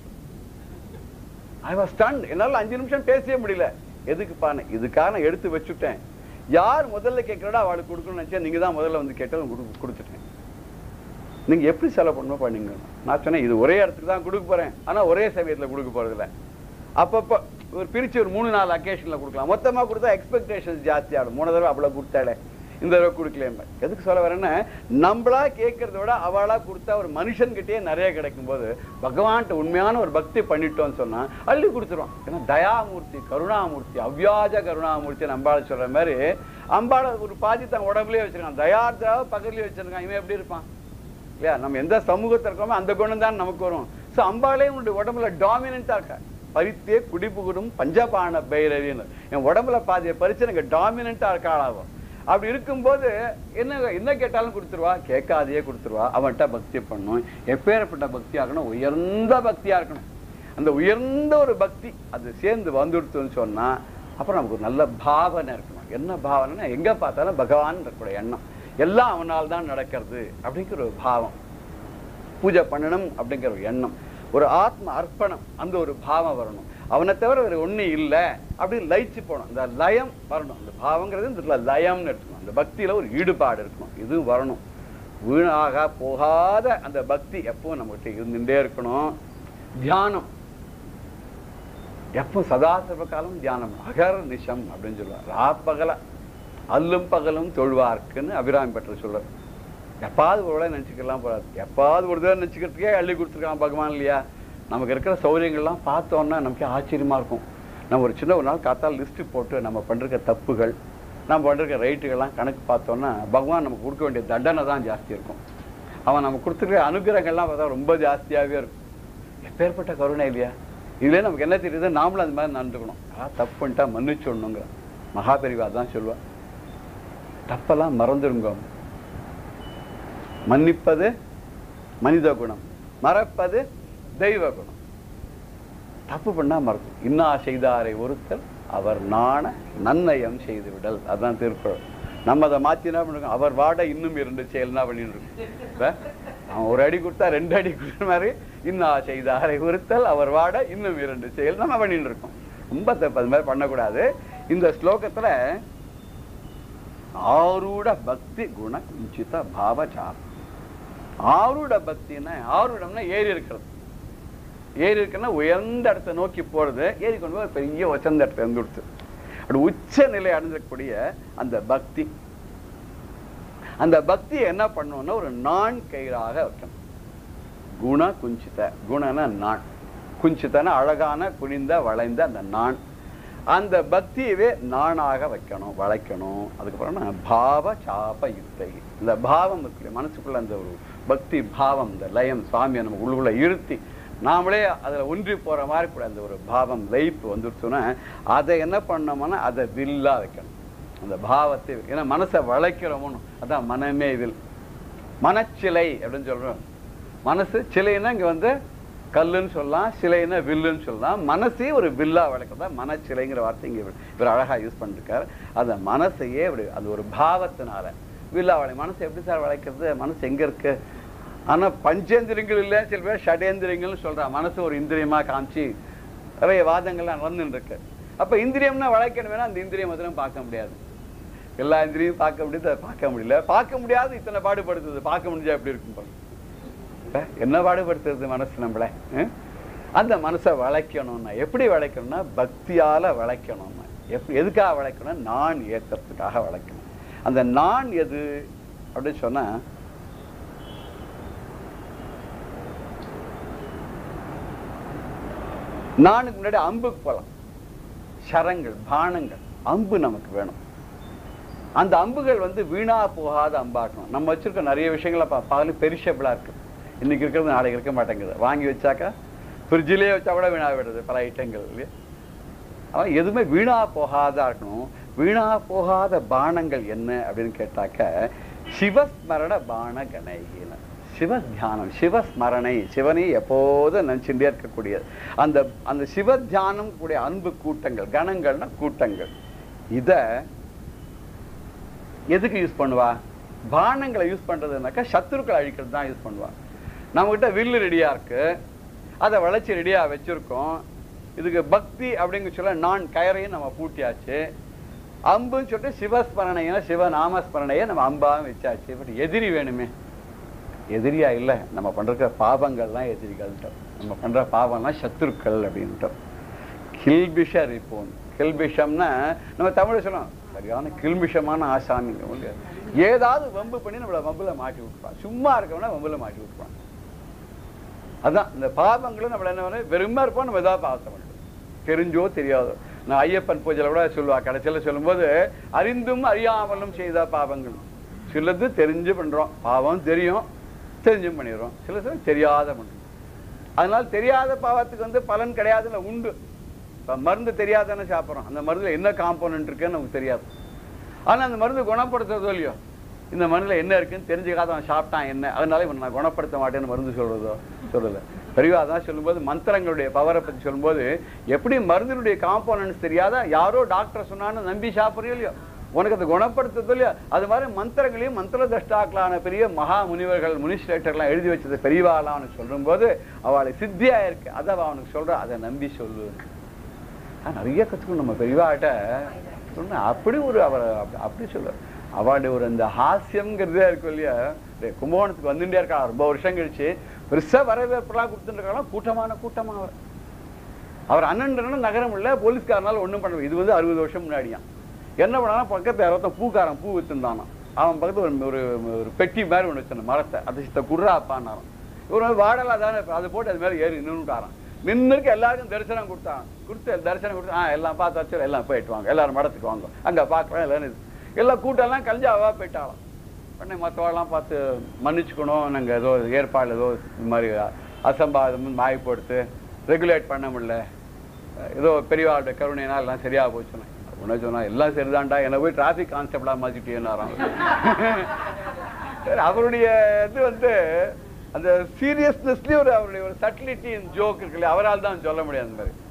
ஐ வாஸ் ஸ்டன் என்னால அஞ்சு நிமிஷம் பேசவே முடியல எதுக்கு பானை இதுக்காக நான் எடுத்து வச்சுட்டேன் யார் முதல்ல கேட்கிறடா அவளுக்கு கொடுக்கணும்னு நினைச்சா நீங்க தான் முதல்ல வந்து கேட்டது கொடு- கொடுத்துட்டேன் நீங்க எப்படி செலவு பண்ணணும் பண்ணீங்க நான் சொன்னேன் இது ஒரே இடத்துக்கு தான் கொடுக்க போறேன் ஆனா ஒரே சமயத்துல கொடுக்க போறது இல்ல அப்பப்போ ஒரு பிரிச்சு ஒரு மூணு நாலு அக்கேஷன்ல கொடுக்கலாம் மொத்தமா கொடுத்தா எக்ஸ்பெக்டேஷன்ஸ் ஜாஸ்தி ஆகும் மூணு தடவை அவ்வளவு கொடுத்தாலே இந்த தடவை கொடுக்கல எதுக்கு சொல்ல வரேன்னா நம்மளா கேட்கறத விட அவளா கொடுத்தா ஒரு மனுஷன்கிட்டயே நிறைய கிடைக்கும் போது பகவான்கிட்ட உண்மையான ஒரு பக்தி பண்ணிட்டோம்னு சொன்னா அள்ளி கொடுத்துருவான் ஏன்னா தயாமூர்த்தி கருணாமூர்த்தி அவ்வியாஜ கருணாமூர்த்தி அம்பாள் சொல்ற மாதிரி அம்பாளை ஒரு பாதி தன் உடம்புலயே வச்சிருக்கான் தயார்தாவை பக்கத்துலயே வச்சிருக்கான் இவன் எப்படி இருப்பான் இல்லையா நம்ம எந்த சமூகத்தில் இருக்கோமோ அந்த குணம் தான் நமக்கு வரும் ஸோ அம்பாலே உன்னுடைய உடம்புல டாமினண்டா இருக்கா பரித்தே குடிபுகுடும் பஞ்சபான பைரவின்னு என் உடம்புல பாதிய பறிச்சு எனக்கு டாமினண்டா இருக்காளாகும் அப்படி இருக்கும்போது என்ன என்ன கேட்டாலும் கொடுத்துருவா கேட்காதையே கொடுத்துருவா அவன்கிட்ட பக்தி பண்ணும் எப்பேற்பட்ட பக்தியா இருக்கணும் உயர்ந்த பக்தியா இருக்கணும் அந்த உயர்ந்த ஒரு பக்தி அது சேர்ந்து வந்துடுத்துன்னு சொன்னா அப்புறம் நமக்கு ஒரு நல்ல பாவனை இருக்கணும் என்ன பாவனைன்னா எங்க பார்த்தாலும் பகவான் இருக்கக்கூடிய எண்ணம் எல்லாம் அவனால் தான் நடக்கிறது அப்படிங்கிற ஒரு பாவம் பூஜை பண்ணணும் அப்படிங்கிற ஒரு எண்ணம் ஒரு ஆத்ம அர்ப்பணம் அந்த ஒரு பாவம் வரணும் அவனை தவிர வேற ஒண்ணு இல்லை அப்படி லயிச்சு போகணும் இந்த லயம் வரணும் அந்த பாவங்கிறது இந்த லயம்னு எடுத்துக்கணும் அந்த பக்தியில ஒரு ஈடுபாடு இருக்கணும் இது வரணும் வீணாக போகாத அந்த பக்தி எப்பவும் நம்மகிட்ட இருந்துட்டே இருக்கணும் தியானம் எப்போ சதாசிவ காலம் தியானம் அகர நிஷம் அப்படின்னு சொல்லுவார் ராப்பகல அல்லும் பகலும் தொழுவார்க்குன்னு அபிராமி பற்ற சொல்றார் எப்பாவது ஒரு வேளை நினச்சிக்கலாம் போறாது எப்பாவது ஒரு தடவை நினச்சிக்கிறதுக்கே அள்ளி கொடுத்துருக்கான் பகவான் இல்லையா நமக்கு இருக்கிற சௌகரியங்கள்லாம் பார்த்தோன்னா நமக்கு ஆச்சரியமா இருக்கும் நம்ம ஒரு சின்ன ஒரு நாள் காத்தால் லிஸ்ட்டு போட்டு நம்ம பண்ணிருக்க தப்புகள் நம்ம பண்ணிருக்க ரைட்டுகள்லாம் கணக்கு பார்த்தோன்னா பகவான் நமக்கு கொடுக்க வேண்டிய தண்டனை தான் ஜாஸ்தி இருக்கும் அவன் நம்ம கொடுத்துருக்க அனுகிரகங்கள்லாம் பார்த்தா ரொம்ப ஜாஸ்தியாகவே இருக்கும் எப்பேற்பட்ட கருணை இல்லையா இதுல நமக்கு என்ன தெரியுது நாமளும் அந்த மாதிரி நடந்துக்கணும் ஆ தப்பு பண்ணிட்டா மன்னிச்சுடணுங்கிற மகாபெரிவா தான் சொல்லுவா தப்பெல்லாம் மறந்துடுங்க மன்னிப்பது மனித குணம் மறப்பது தெய்வ குணம் தப்பு பண்ணா மறக்கும் இன்னா செய்தாரை ஒருத்தல் அவர் நாண நன்னயம் செய்து விடல் அதான் திருக்குறள் நம்ம அதை மாத்தினா பண்ணுறோம் அவர் வாட இன்னும் இரண்டு செயல்னா பண்ணிட்டு இருக்கோம் இப்ப அவன் ஒரு அடி கொடுத்தா ரெண்டு அடி கொடுத்த மாதிரி இன்னா செய்தாரை ஒருத்தல் அவர் வாட இன்னும் இரண்டு செயல் நம்ம பண்ணிட்டு இருக்கோம் ரொம்ப தப்பு அது மாதிரி பண்ணக்கூடாது இந்த ஸ்லோகத்துல ஆரூட பக்தி குண குஞ்சித பாவச்சாரம் ஆரூட பக்தின்னா ஆரூடம்னா ஏறி இருக்கிறது ஏறி இருக்குன்னா உயர்ந்த இடத்தை நோக்கி போறது ஏறி கொண்டு போய் பெரிய உச்சந்த இடத்துல இருந்து கொடுத்து அப்படி உச்ச நிலை அடைஞ்சிருக்கக்கூடிய அந்த பக்தி அந்த பக்தியை என்ன பண்ணணும்னா ஒரு நான் கயிறாக வைக்கணும் குண குஞ்சித குணனா நான் குஞ்சித்தன அழகான குனிந்த வளைந்த அந்த நான் அந்த பக்தியவே நானாக வைக்கணும் வளைக்கணும் அதுக்கப்புறம் நான் பாவ சாப யுக்தை இந்த பாவம் இருக்கு மனசுக்குள்ள அந்த ஒரு பக்தி பாவம் இந்த லயம் சுவாமியை நம்ம உள்ளுக்குள்ள இழுத்தி நாமளே அதில் ஒன்றி போற மாதிரி கூட அந்த ஒரு பாவம் லயிப்பு வந்துருச்சுன்னா அதை என்ன பண்ணோம்னா அதை வில்லா வைக்கணும் அந்த பாவத்தை ஏன்னா மனசை வளைக்கிறோமோன்னு அதான் மனமே வில் மனச்சிலை அப்படின்னு சொல்றோம் மனசு சிலைன்னா இங்க வந்து கல்லுன்னு சொல்லலாம் சிலைன்னா வில்லுன்னு சொல்லலாம் மனசே ஒரு வில்லா வளைக்கிறதா மனச்சிலைங்கிற வார்த்தை இங்க இவர் இவர் அழகா யூஸ் பண்ணிருக்காரு அந்த மனசையே அப்படி அது ஒரு பாவத்தினால வில்லா வளை மனசு எப்படி சார் வளைக்கிறது மனசு எங்க இருக்கு ஆனா பஞ்சேந்திரியங்கள் இல்லை சில பேர் ஷடேந்திரியங்கள்னு சொல்றான் மனசு ஒரு இந்திரியமா காமிச்சு நிறைய வாதங்கள்லாம் நடந்துட்டு இருக்கு அப்ப இந்திரியம்னா வளைக்கணும்னா அந்த இந்திரியம் மாத்திரம் பார்க்க முடியாது எல்லா இந்திரியும் பார்க்க முடியுது அதை பார்க்க முடியல பார்க்க முடியாது இத்தனை பாடுபடுத்துது பார்க்க முடிஞ்சா எப்படி இருக்கும் பாருங்க இப்ப என்ன பாடுபடுத்துறது மனசு நம்மள ஹம்? அந்த மனசை வளைக்கணும்னா எப்படி வளைக்கணும்னா பக்தியால வளைக்கணும்னா எப்படி எதுக்காக வளைக்கணும் நான் ஏக்கத்துக்காக வளைக்கணும் அந்த நான் எது அப்படின்னு சொன்னா நானுக்கு முன்னாடி அம்புக்கு போகலாம் சரங்கள் பானங்கள் அம்பு நமக்கு வேணும் அந்த அம்புகள் வந்து வீணா போகாத அம்பாக்கணும் நம்ம வச்சிருக்க நிறைய விஷயங்களை பா பார்க்கல பெரிஷபிளா இருக்கு இன்னைக்கு இருக்கிறது நாளைக்கு இருக்க மாட்டேங்குது வாங்கி வச்சாக்கா ஃப்ரிட்ஜிலே வச்சா கூட வீணா விடுறது பல ஐட்டங்கள் இல்லையா அவன் எதுவுமே வீணா போகாதா இருக்கணும் வீணா போகாத பானங்கள் என்ன அப்படின்னு கேட்டாக்க சிவஸ்மரண பான கணைகின சிவ தியானம் சிவஸ்மரணை சிவனை எப்போதும் நினைச்சுட்டே இருக்கக்கூடியது அந்த அந்த சிவ தியானம் கூடிய அன்பு கூட்டங்கள் கணங்கள்னா கூட்டங்கள் இத எதுக்கு யூஸ் பண்ணுவா பானங்களை யூஸ் பண்றதுனாக்கா சத்துருக்களை அழிக்கிறது தான் யூஸ் பண்ணுவா நம்மகிட்ட வில்லு ரெடியா இருக்கு அதை வளைச்சு ரெடியா வச்சிருக்கோம் இதுக்கு பக்தி அப்படிங்க சொல்ல நான் கயறையும் நம்ம பூட்டியாச்சு அம்புன்னு சொல்லிட்டு சிவஸ்மரணையில சிவநாமஸ்மரணையை நம்ம அம்பாவும் வச்சாச்சு பட் எதிரி வேணுமே எதிரியா இல்லை நம்ம பண்ற பாவங்கள்லாம் எதிரிகள்ட்டோம் நம்ம பண்ற பாவம்லாம் சத்துருக்கள் அப்படின்ட்டோம் கில்பிஷ ரிப்போன் கில்பிஷம்னா நம்ம தமிழ் சொல்லலாம் சரியான கில்மிஷமான ஆசாமிங்க அவங்க ஏதாவது வம்பு பண்ணி நம்மளை வம்புல மாட்டி விட்டுருப்பான் சும்மா இருக்கவனா வம்புல மாட்டி விட்டுருப்பான் அதான் இந்த பாவங்களும் நம்மள என்ன பண்ண வெறுமா இருப்போம் நம்ம ஏதாவது பாவத்தை பண்ணுறோம் தெரிஞ்சோ தெரியாதோ நான் ஐயப்பன் பூஜையில கூட சொல்லுவா கடைசியில் சொல்லும்போது அறிந்தும் அறியாமலும் செய்த பாவங்கள் சிலது தெரிஞ்சு பண்றோம் பாவம் தெரியும் தெரிஞ்சும் பண்ணிடுறோம் சில சில தெரியாத பண்றோம் அதனால தெரியாத பாவத்துக்கு வந்து பலன் கிடையாதுன்னு உண்டு இப்ப மருந்து தெரியாதானே சாப்பிட்றோம் அந்த மருந்துல என்ன காம்போனன்ட் இருக்குன்னு நமக்கு தெரியாது ஆனா அந்த மருந்து குணப்படுத்துறதோ இல்லையோ இந்த மருந்துல என்ன இருக்குன்னு தெரிஞ்சுக்காத அவன் சாப்பிட்டான் என்ன அதனால இவன் நான் குணப்படுத்த மாட்டேன்னு மருந்து சொல்றதோ சொல்லல பெரியவா அதான் சொல்லும்போது மந்திரங்களுடைய பவரை பத்தி சொல்லும்போது எப்படி மருந்தினுடைய காம்போனன்ட்ஸ் தெரியாத யாரோ டாக்டர் சொன்னான்னு நம்பி சாப்பிட்றியோ இல்லையோ உனக்கு அதை குணப்படுத்துறதோ இல்லையோ அது மாதிரி மந்திரங்களையும் மந்திர தஷ்டாக்களான பெரிய மகா முனிவர்கள் முனிஸ்ட்ரேட்டர்லாம் எழுதி வச்சது பெரியவாலாம் அவனுக்கு சொல்லும்போது அவளுக்கு சித்தியா இருக்கு அதை அவ அவனுக்கு சொல்ற அதை நம்பி சொல்லு ஆனா, நிறைய கற்றுக்கணும் நம்ம பெரியவாட்ட சொன்ன அப்படி ஒரு அவர் அப்படி- அப்படி சொல்ல அவளுடைய ஒரு அந்த ஹாஸ்யம்ங்கிறதே இருக்கும் இல்லையா டேய், கும்பகோணத்துக்கு வந்துட்டே இருக்கா ரொம்ப வருஷம் கழிச்சு பெருசா வரவேற்பெல்லாம் கொடுத்துட்டு இருக்காங்க கூட்டமான கூட்டமா அவர் அவர் அண்ணன் நகரம் இல்ல போலீஸ்காரனால ஒண்ணும் பண்ண இது வந்து அறுபது வருஷம் முன்னாடியாம் என்ன பண்ணாலும் பக்கத்துல ஒருத்தன் பூக்காரன் பூ வித்துருந்தானாம் அவன் பக்கத்துல ஒரு ஒரு ஒரு பெட்டி மாதிரி ஒன்று வச்சிருந்த மரத்தை அது சித்த குர்ரா அப்பான்னாராம் இவர் வந்து வாடலா தானே அதை போட்டு அது மேலே ஏறி நின்றுட்டாராம் நின்னுக்கு எல்லாருக்கும் தரிசனம் கொடுத்தாங்க கொடுத்து தரிசனம் கொடுத்து ஆ எல்லாம் பார்த்து வச்சு எல்லாம் போயிட்டு வாங்க எல்லாரும் மடத்துக்கு வாங்க அங்க பார்க்கலாம் எல்லாம் இது எல்லாம் கூட்டம்லாம் கழிஞ்சு அவா போயிட்டாலாம் உடனே மற்றவெல்லாம் பார்த்து மன்னிச்சுக்கணும் நாங்கள் ஏதோ ஏற்பாடு ஏதோ இந்த மாதிரி அசம்பாதம் மாய் போடுத்து ரெகுலேட் பண்ண முடியல ஏதோ பெரியவாளுடைய கருணையினால் எல்லாம் சரியா போச்சுன்னு உடனே சொன்னா எல்லாம் சரிதான்டா என்னை போய் டிராஃபிக் கான்ஸ்டபிளா மாத்திட்டேன்னாராம் சரி, அவருடைய இது வந்து அந்த சீரியஸ்னஸ்லயும் ஒரு அவருடைய ஒரு சட்டிலிட்டி ஜோக் இருக்குல்ல அவரால் தான் சொல்ல முடியாது அந்த மாதிரி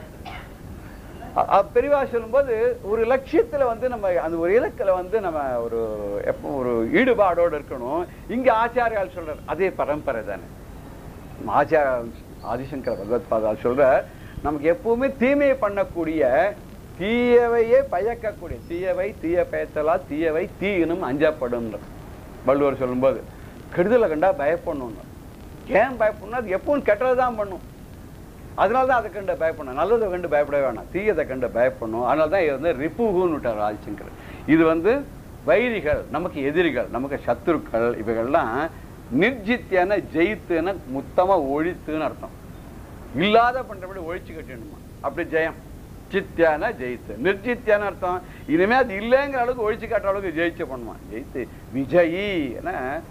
அ- அ- பெரியவா சொல்லும்போது ஒரு லட்சியத்துல வந்து நம்ம அந்த ஒரு இலக்குல வந்து நம்ம ஒரு எப்போ ஒரு ஈடுபாடோட இருக்கணும் இங்க ஆச்சாரியால் சொல்றார் அதே பரம்பரை தானே ஆச்சார ஆதிசங்கர பகவத் பாதால் சொல்ற நமக்கு எப்பவுமே தீமையை பண்ணக்கூடிய தீயவையே பயக்கக்கூடிய தீயவை தீய பயத்தலா தீயவை தீயினும் அஞ்சப்படும் வள்ளுவர் சொல்லும்போது கெடுதலை கண்டா பயப்படணும் ஏன் பயப்படணும் அது எப்பவும் கெட்டதை தான் பண்ணும் அதனால தான் அதை கண்டு பயப்படணும் நல்லதை கண்டு பயப்பட வேணாம் தீயதை கண்டு பயப்படணும் அதனால தான் இது வந்து ரிப்புகுன்னு விட்டார் ஆதிசங்கர் இது வந்து வைரிகள் நமக்கு எதிரிகள் நமக்கு சத்துருக்கள் இவைகள்லாம் நிர்ஜித்தியான ஜெயித்துன்னு முத்தமா ஒழித்துன்னு அர்த்தம் இல்லாத பண்றபடி ஒழிச்சு கட்டிடணுமா அப்படி ஜெயம் சித்தியான ஜெயித்து நிர்ஜித்தியான அர்த்தம் இனிமே அது இல்லைங்கிற அளவுக்கு ஒழிச்சு காட்டுற அளவுக்கு ஜெயிச்சு பண்ணுவான் ஜெயித்து விஜயி என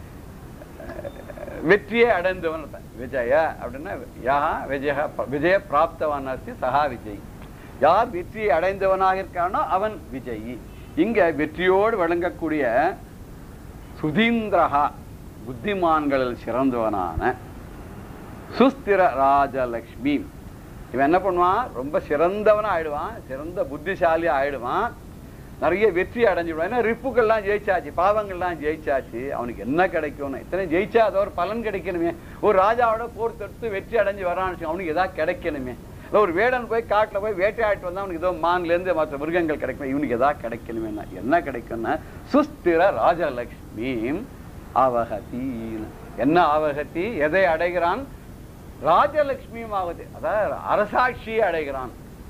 வெற்றியை அடைந்தவன் அர்த்தம். விஜய அப்படின்னா யா விஜய விஜய பிராப்தவான் அஸ்தி சகா விஜய் யார் வெற்றியை அடைந்தவனாக இருக்கானோ அவன் விஜயி இங்க வெற்றியோடு வழங்கக்கூடிய சுதீந்திரஹா புத்திமான்களில் சிறந்தவனான சுஸ்திர ராஜலக்ஷ்மி இவன் என்ன பண்ணுவான் ரொம்ப சிறந்தவனா ஆயிடுவான் சிறந்த புத்திசாலி ஆயிடுவான் நிறைய வெற்றி அடைஞ்சிடுவான் ஏன்னா ரிப்புகள்லாம் ஜெயிச்சாச்சு பாவங்கள்லாம் ஜெயிச்சாச்சு அவனுக்கு என்ன கிடைக்கும்னு இத்தனை ஜெயிச்சா அது ஒரு பலன் கிடைக்கணுமே ஒரு ராஜாவோட போர் தொடுத்து வெற்றி அடைஞ்சு வரான்னு வச்சுக்கோ, அவனுக்கு ஏதாவது கிடைக்கணுமே இல்லை ஒரு வேடன் போய் காட்டுல போய் வேட்டையாட்டு வந்தா அவனுக்கு ஏதோ மான்லேருந்து மற்ற மிருகங்கள் கிடைக்கும் இவனுக்கு ஏதாவது கிடைக்கணுமே என்ன கிடைக்கும்னா சுஸ்திர ராஜலக்ஷ்மி அவகதீன் என்ன அவகதி எதை அடைகிறான் ராஜலட்சுமியும் ஆகுது அதாவது அரசாட்சியை அடைகிறான்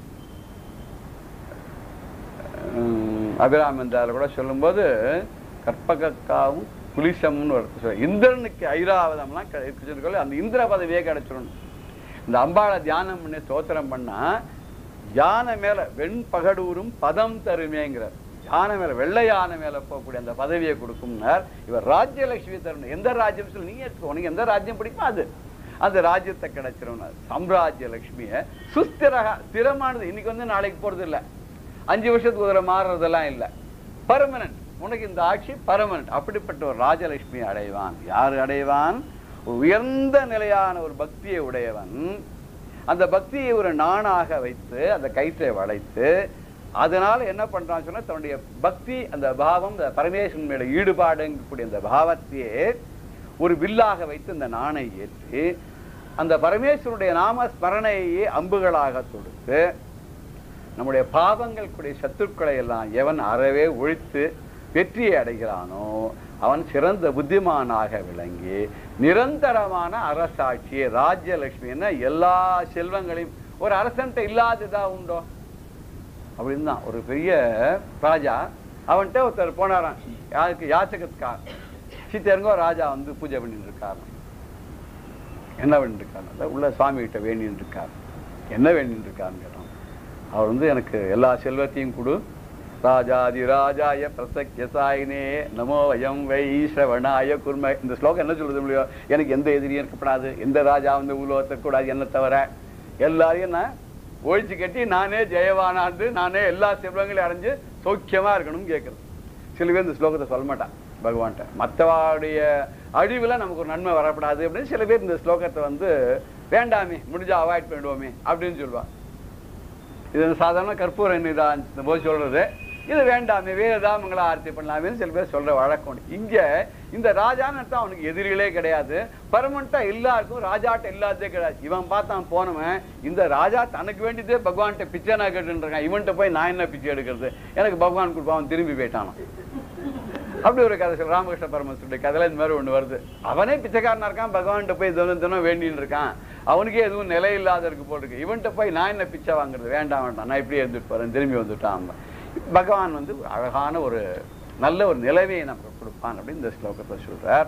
உம், அபிராமந்தார் கூட சொல்லும்போது கற்பகக்காவும் குலிசம்னு ஒரு சொல்ல இந்திரனுக்கு ஐராவதம்லாம் க- இருக்கு சொல்லிக்கொள்ள, அந்த இந்திர பதவியே கிடைச்சிடும் இந்த அம்பாளை தியானம் பண்ணி ஸ்தோத்திரம் பண்ணா யானை மேல வெண்பகடூரும் பதம் தருமேங்கிறார் யானை மேல வெள்ளை யானை மேல போகக்கூடிய அந்த பதவியை கொடுக்கும்னார் இவர் ராஜ்யலட்சுமி தரணும் எந்த ராஜ்யம் சொல்லி நீ எடுத்துக்கோ உனக்கு எந்த ராஜ்யம் பிடிக்குமோ அது அந்த ராஜ்யத்தை கிடைச்சிரும் சாம்ராஜ்ய லட்சுமிய சுஸ்திரகா ஸ்திரமானது இன்னைக்கு வந்து நாளைக்கு போறது இல்ல அஞ்சு வருஷத்துக்கு ஒரு மாறுறதெல்லாம் இல்ல பர்மனன்ட் உனக்கு இந்த ஆட்சி பர்மனன்ட் அப்படிப்பட்ட ஒரு ராஜலட்சுமி அடைவான் யார் அடைவான் ஒரு உயர்ந்த நிலையான ஒரு பக்தியை உடையவன் அந்த பக்தியை ஒரு நாணாக வைத்து அந்த கயிற்றை வளைத்து அதனால என்ன பண்றான்னு சொன்னா தன்னுடைய பக்தி அந்த பாவம் அந்த பரமேஸ்வரன் மேல ஈடுபாடுங்கக்கூடிய அந்த பாவத்தையே ஒரு வில்லாக வைத்து இந்த நாணை ஏற்றி அந்த பரமேஸ்வருடைய நாம ஸ்மரணையே அம்புகளாக தொடுத்து நம்முடைய பாவங்களுக்குடைய சத்துருக்களை எல்லாம் எவன் அறவே ஒழித்து வெற்றியை அடைகிறானோ அவன் சிறந்த புத்திமானாக விளங்கி நிரந்தரமான அரசாட்சி ராஜ்யலட்சுமி என்ன எல்லா செல்வங்களையும் ஒரு அரசன்ட்ட இல்லாததா உண்டோ அப்படின்னு தான் ஒரு பெரிய ராஜா அவன்கிட்ட ஒருத்தர் போனாராம் யாருக்கு யாச்சகத்துக்காக சீத்தையருங்கோ ராஜா வந்து பூஜை பண்ணிட்டு இருக்காரு என்ன பண்ணிட்டு இருக்காரு அதான் உள்ள சுவாமி கிட்ட வேண்டின்னு இருக்காரு என்ன வேண்டின்னு இருக்காருன்னு கேட்டான் அவர் வந்து எனக்கு எல்லா செல்வத்தையும் கொடு ராஜாதி ராஜாய பிரசக்ய சாயினே நமோ வயம் வை ஸ்ரவணாய குர்ம இந்த ஸ்லோகம் என்ன சொல்லுது முடியோ எனக்கு எந்த எதிரியும் இருக்கப்படாது எந்த ராஜா வந்து உலகத்தை கூடாது என்ன தவிர எல்லாரையும் நான் ஒழிச்சு கட்டி நானே ஜெயவானாண்டு நானே எல்லா செல்வங்களையும் அடைஞ்சு சௌக்கியமா இருக்கணும்னு கேட்குறது சில பேர் இந்த ஸ்லோகத்தை சொல்ல மாட்டான் பகவான்கிட்ட மற்றவாடைய அழிவில் நமக்கு ஒரு நன்மை வரப்படாது அப்படின்னு சில பேர் இந்த ஸ்லோகத்தை வந்து வேண்டாமே முடிஞ்சா அவாய்ட் பண்ணிடுவோமே அப்படின்னு சொல்லுவான் இது சாதாரண கற்பூர தான் இந்த போது சொல்றது இது வேண்டாமே வேற ஏதாவது மங்கள ஆர்த்தி பண்ணலாமேன்னு சில பேர் சொல்ற வழக்கம் உண்டு. இங்க இந்த ராஜான்னு அர்த்தம் அவனுக்கு எதிரிகளே கிடையாது பர்மனண்டா எல்லாருக்கும் ராஜாட்ட இல்லாததே கிடையாது இவன் பார்த்தான் போனவன் இந்த ராஜா தனக்கு வேண்டியதே பகவான்கிட்ட பிச்சை நான் கேட்டுருக்கான் இவன்கிட்ட போய் நான் என்ன பிச்சை எடுக்கிறது எனக்கு பகவான் கொடுப்பான் அவன் திரும்பி போயிட்டானான் அப்படி ஒரு கதை சொல்ல ராமகிருஷ்ண பரமசுடைய கதையில இந்த மாதிரி ஒண்ணு வருது அவனே பிச்சைக்காரனா இருக்கான் பகவான்கிட்ட போய் தினம் தினம் வேண்டின்னு இருக்கான் அவனுக்கே எதுவும் நிலை இல்லாத இருக்கு போல இருக்கு இவன்கிட்ட போய் நான் என்ன பிச்சை வாங்குறது வேண்டாம் வேண்டாம் நான் இப்படியே இருந்துட்டு போறேன் திரும்பி வந்துட்டான் அவன். பகவான் வந்து ஒரு அழகான ஒரு நல்ல ஒரு நிலைமையை நமக்கு கொடுப்பான் அப்படின்னு இந்த ஸ்லோகத்தை சொல்றார்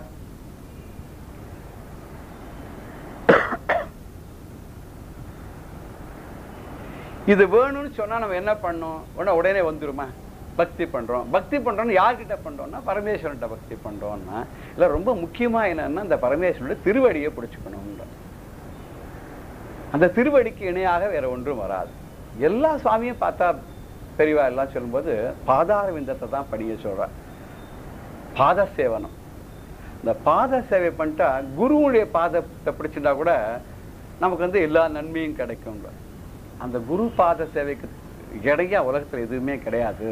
இது வேணும்னு சொன்னா நம்ம என்ன பண்ணோம் உடனே உடனே வந்துருமா பக்தி பண்றோம் பக்தி பண்றோம்னு யார்கிட்ட பண்றோம்னா பரமேஸ்வரன்ட்ட பக்தி பண்றோம்னா இல்ல ரொம்ப முக்கியமா என்னன்னா இந்த பரமேஸ்வரனுடைய திருவடியை பிடிச்சுக்கணும்ன்ற அந்த திருவடிக்கு இணையாக வேற ஒன்றும் வராது எல்லா சுவாமியும் பார்த்தா பெரியவா எல்லாம் சொல்லும்போது பாதார விந்தத்தை தான் படிய சொல்றேன் பாத சேவனம் இந்த பாத சேவை பண்ணிட்டா குருவுடைய பாதத்தை பிடிச்சிட்டா கூட நமக்கு வந்து எல்லா நன்மையும் கிடைக்கும் அந்த குரு பாத சேவைக்கு இடையா உலகத்துல எதுவுமே கிடையாது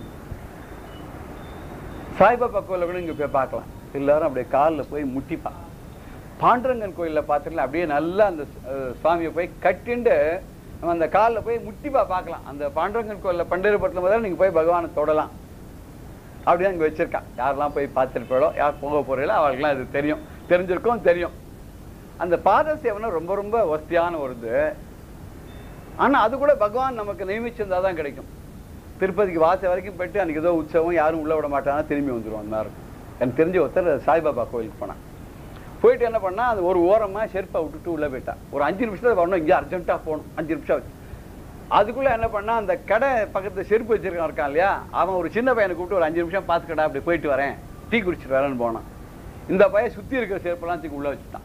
சாய்பாபா கோயில கூட இங்க போய் பார்க்கலாம் எல்லாரும் அப்படியே காலில் போய் முட்டிப்பா பாண்டரங்கன் கோயில்ல பார்த்துக்கலாம் அப்படியே நல்லா அந்த அஹ், சுவாமியை போய் கட்டிண்டு நம்ம அந்த காலில் போய் முட்டிப்பா பார்க்கலாம் அந்த பாண்டரங்கன் கோயில்ல பண்டரிபுரத்தில் முதல்ல நீங்க போய் பகவானை தொடலாம் அப்படியே அங்க வச்சிருக்கா யாரெல்லாம் போய் பார்த்துருப்பாளோ யார் போக போறீங்களோ அவர்களுக்குலாம் இது தெரியும் தெரிஞ்சிருக்கும் தெரியும் அந்த பாத சேவனை ரொம்ப ரொம்ப வசதியான ஒரு இது ஆனா அது கூட பகவான் நமக்கு நியமிச்சிருந்தா தான் கிடைக்கும் திருப்பதிக்கு வாச வரைக்கும் போயிட்டு அன்னைக்கு ஏதோ உற்சவம் யாரும் உள்ள விட மாட்டாங்க திரும்பி வந்துருவோம் அந்த மாதிரி இருக்கும். எனக்கு தெரிஞ்ச ஒருத்தர் சாய்பாபா கோயிலுக்கு போனான் போயிட்டு என்ன பண்ணா அந்த ஒரு ஓரமா செருப்பை விட்டுட்டு உள்ள போயிட்டான் ஒரு அஞ்சு நிமிஷத்துல வரணும் இங்கே அர்ஜென்ட்டா போகணும் அஞ்சு நிமிஷம் ஆச்சு. அதுக்குள்ள என்ன பண்ணா அந்த கடை பக்கத்துல செருப்பு வச்சிருக்கான் இருக்கான் இல்லையா அவன் ஒரு சின்ன பையனை கூப்பிட்டு ஒரு அஞ்சு நிமிஷம் பார்த்துக்கடா அப்படி போயிட்டு வரேன் டீ குடிச்சிட்டு வரேன்னு போனான் இந்த பையன் சுத்தி இருக்கிற செருப்பெல்லாம் தூக்கி உள்ள வச்சுட்டான்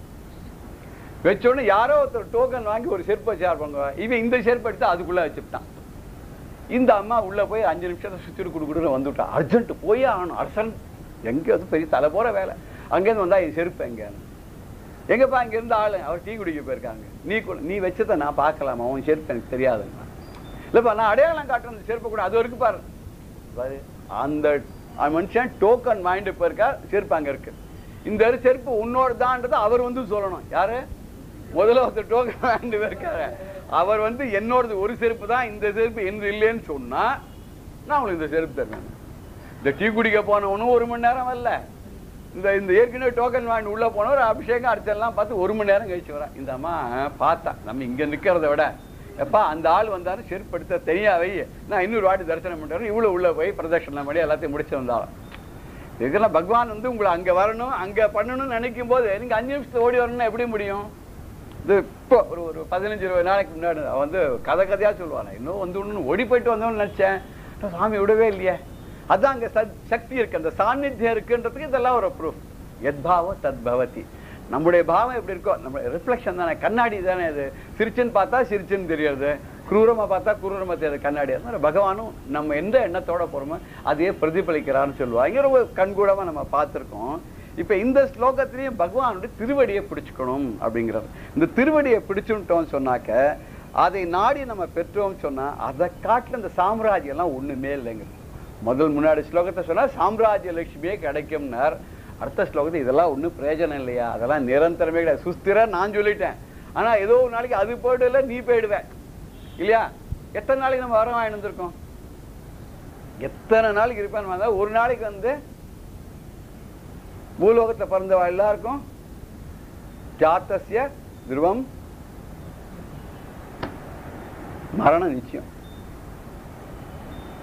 வச்ச உடனே யாரோ ஒருத்தர் டோக்கன் வாங்கி ஒரு செருப்பு வச்சு இருப்பாங்க இவன் இந்த செருப்பு எடுத்து அதுக்குள்ள வச்சுட்டான் இந்த அம்மா உள்ள போய் அஞ்சு நிமிஷத்தை சுத்திட்டு குடுக்குடுன்னு வந்துட்டான் அர்ஜென்ட் போயே ஆகணும் அரசன் எங்க அது பெரிய தலை போற வேலை அங்கேருந்து வந்தா இது செருப்பு எங்க எங்கப்பா இங்க இருந்த ஆளு அவர் டீ குடிக்க போயிருக்காங்க நீ கொடு- நீ வச்சதை நான் பார்க்கலாமா உன் செருப்பு எனக்கு தெரியாதுங்க இல்லப்பா நான் அடையாளம் காட்டுறேன் அந்த செருப்பு கூட அது வரைக்கும் பாரு பாரு, அந்த மனுஷன் டோக்கன் வாங்கிட்டு போயிருக்கார் செருப்பு அங்க இருக்கு இந்த ஒரு செருப்பு உன்னோட தான்றது அவர் வந்து சொல்லணும் யாரு முதல்ல ஒருத்தர் டோக்கன் வாங்கிட்டு போயிருக்காரு அவர் வந்து என்னோடது ஒரு செருப்பு தான் இந்த செருப்பு என்று இல்லைன்னு சொன்னா நான் உங்களுக்கு இந்த செருப்பு தருவேன் இந்த டீ குடிக்க போனவனும் ஒரு மணி நேரம் வரல இந்த இந்த ஏற்கனவே டோக்கன் வாங்கி உள்ள போனவர் அபிஷேகம் அர்ச்சனைலாம் பார்த்து ஒரு மணி நேரம் கழிச்சு வரா இந்த அம்மா பார்த்தா நம்ம இங்க நிக்கிறத விட எப்பா அந்த ஆள் வந்தாரு செருப்பு எடுத்த தனியா வை நான் இன்னொரு வாட்டி தரிசனம் பண்றேன் இவ்வளவு உள்ள போய் பிரதட்சணம் பண்ணி எல்லாத்தையும் முடிச்சு வந்தாலும் இதெல்லாம் பகவான் வந்து உங்களை அங்க வரணும் அங்க பண்ணணும்னு நினைக்கும் போது நீங்க அஞ்சு நிமிஷத்துல ஓடி வரணும்னா எப்படி முடியும் இது இப்போ ஒரு ஒரு பதினஞ்சு இருபது நாளைக்கு முன்னாடி அவன் வந்து கதை கதையா சொல்லுவானே இன்னும் வந்து ஒன்று ஓடி போயிட்டு வந்தோம்னு நினைச்சேன் ஆனா சாமி விடவே இல்லையே அதான் அங்க சத் சக்தி இருக்கு அந்த சாநித்தியம் இருக்குன்றதுக்கு இதெல்லாம் ஒரு ப்ரூஃப் எத்பாவம் தத் பவதி நம்முடைய பாவம் எப்படி இருக்கோ நம்ம ரிஃப்ளெக்ஷன் தானே கண்ணாடி தானே இது சிரிச்சுன்னு பார்த்தா சிரிச்சுன்னு தெரியாது குரூரமா பார்த்தா குரூரமா தெரியாது கண்ணாடி அது மாதிரி பகவானும் நம்ம எந்த எண்ணத்தோட போறோமோ அதையே பிரதிபலிக்கிறான்னு சொல்லுவா இங்க ரொம்ப கண்கூடமா நம்ம பார்த்திருக்கோம் இப்ப இந்த ஸ்லோகத்திலையும் பகவானுடைய திருவடியை பிடிச்சுக்கணும் அப்படிங்கிறது இந்த திருவடியை பிடிச்சுட்டோம்னு சொன்னாக்க அதை நாடி நம்ம பெற்றோம்னு சொன்னா அதை காட்டுல இந்த சாம்ராஜ்யம் எல்லாம் ஒண்ணுமே இல்லைங்கிறது முதல் முன்னாடி ஸ்லோகத்தை சொன்னா சாம்ராஜ்ய லட்சுமியே கிடைக்கும்னார் அடுத்த ஸ்லோகத்தை இதெல்லாம் ஒண்ணும் பிரயோஜனம் இல்லையா அதெல்லாம் நிரந்தரமே கிடையாது சுஸ்திரா நான் சொல்லிட்டேன் ஆனா ஏதோ ஒரு நாளைக்கு அது போயிடல நீ போயிடுவ இல்லையா எத்தனை நாளைக்கு நம்ம வரம் வாங்கிட்டு வந்திருக்கோம் எத்தனை நாளைக்கு இருப்பேன்னு வந்தா ஒரு நாளைக்கு வந்து பூலோகத்தை பிறந்தவா எல்லாருக்கும் ஜாத்தஸ்ய துருவம் மரணம் நிச்சயம்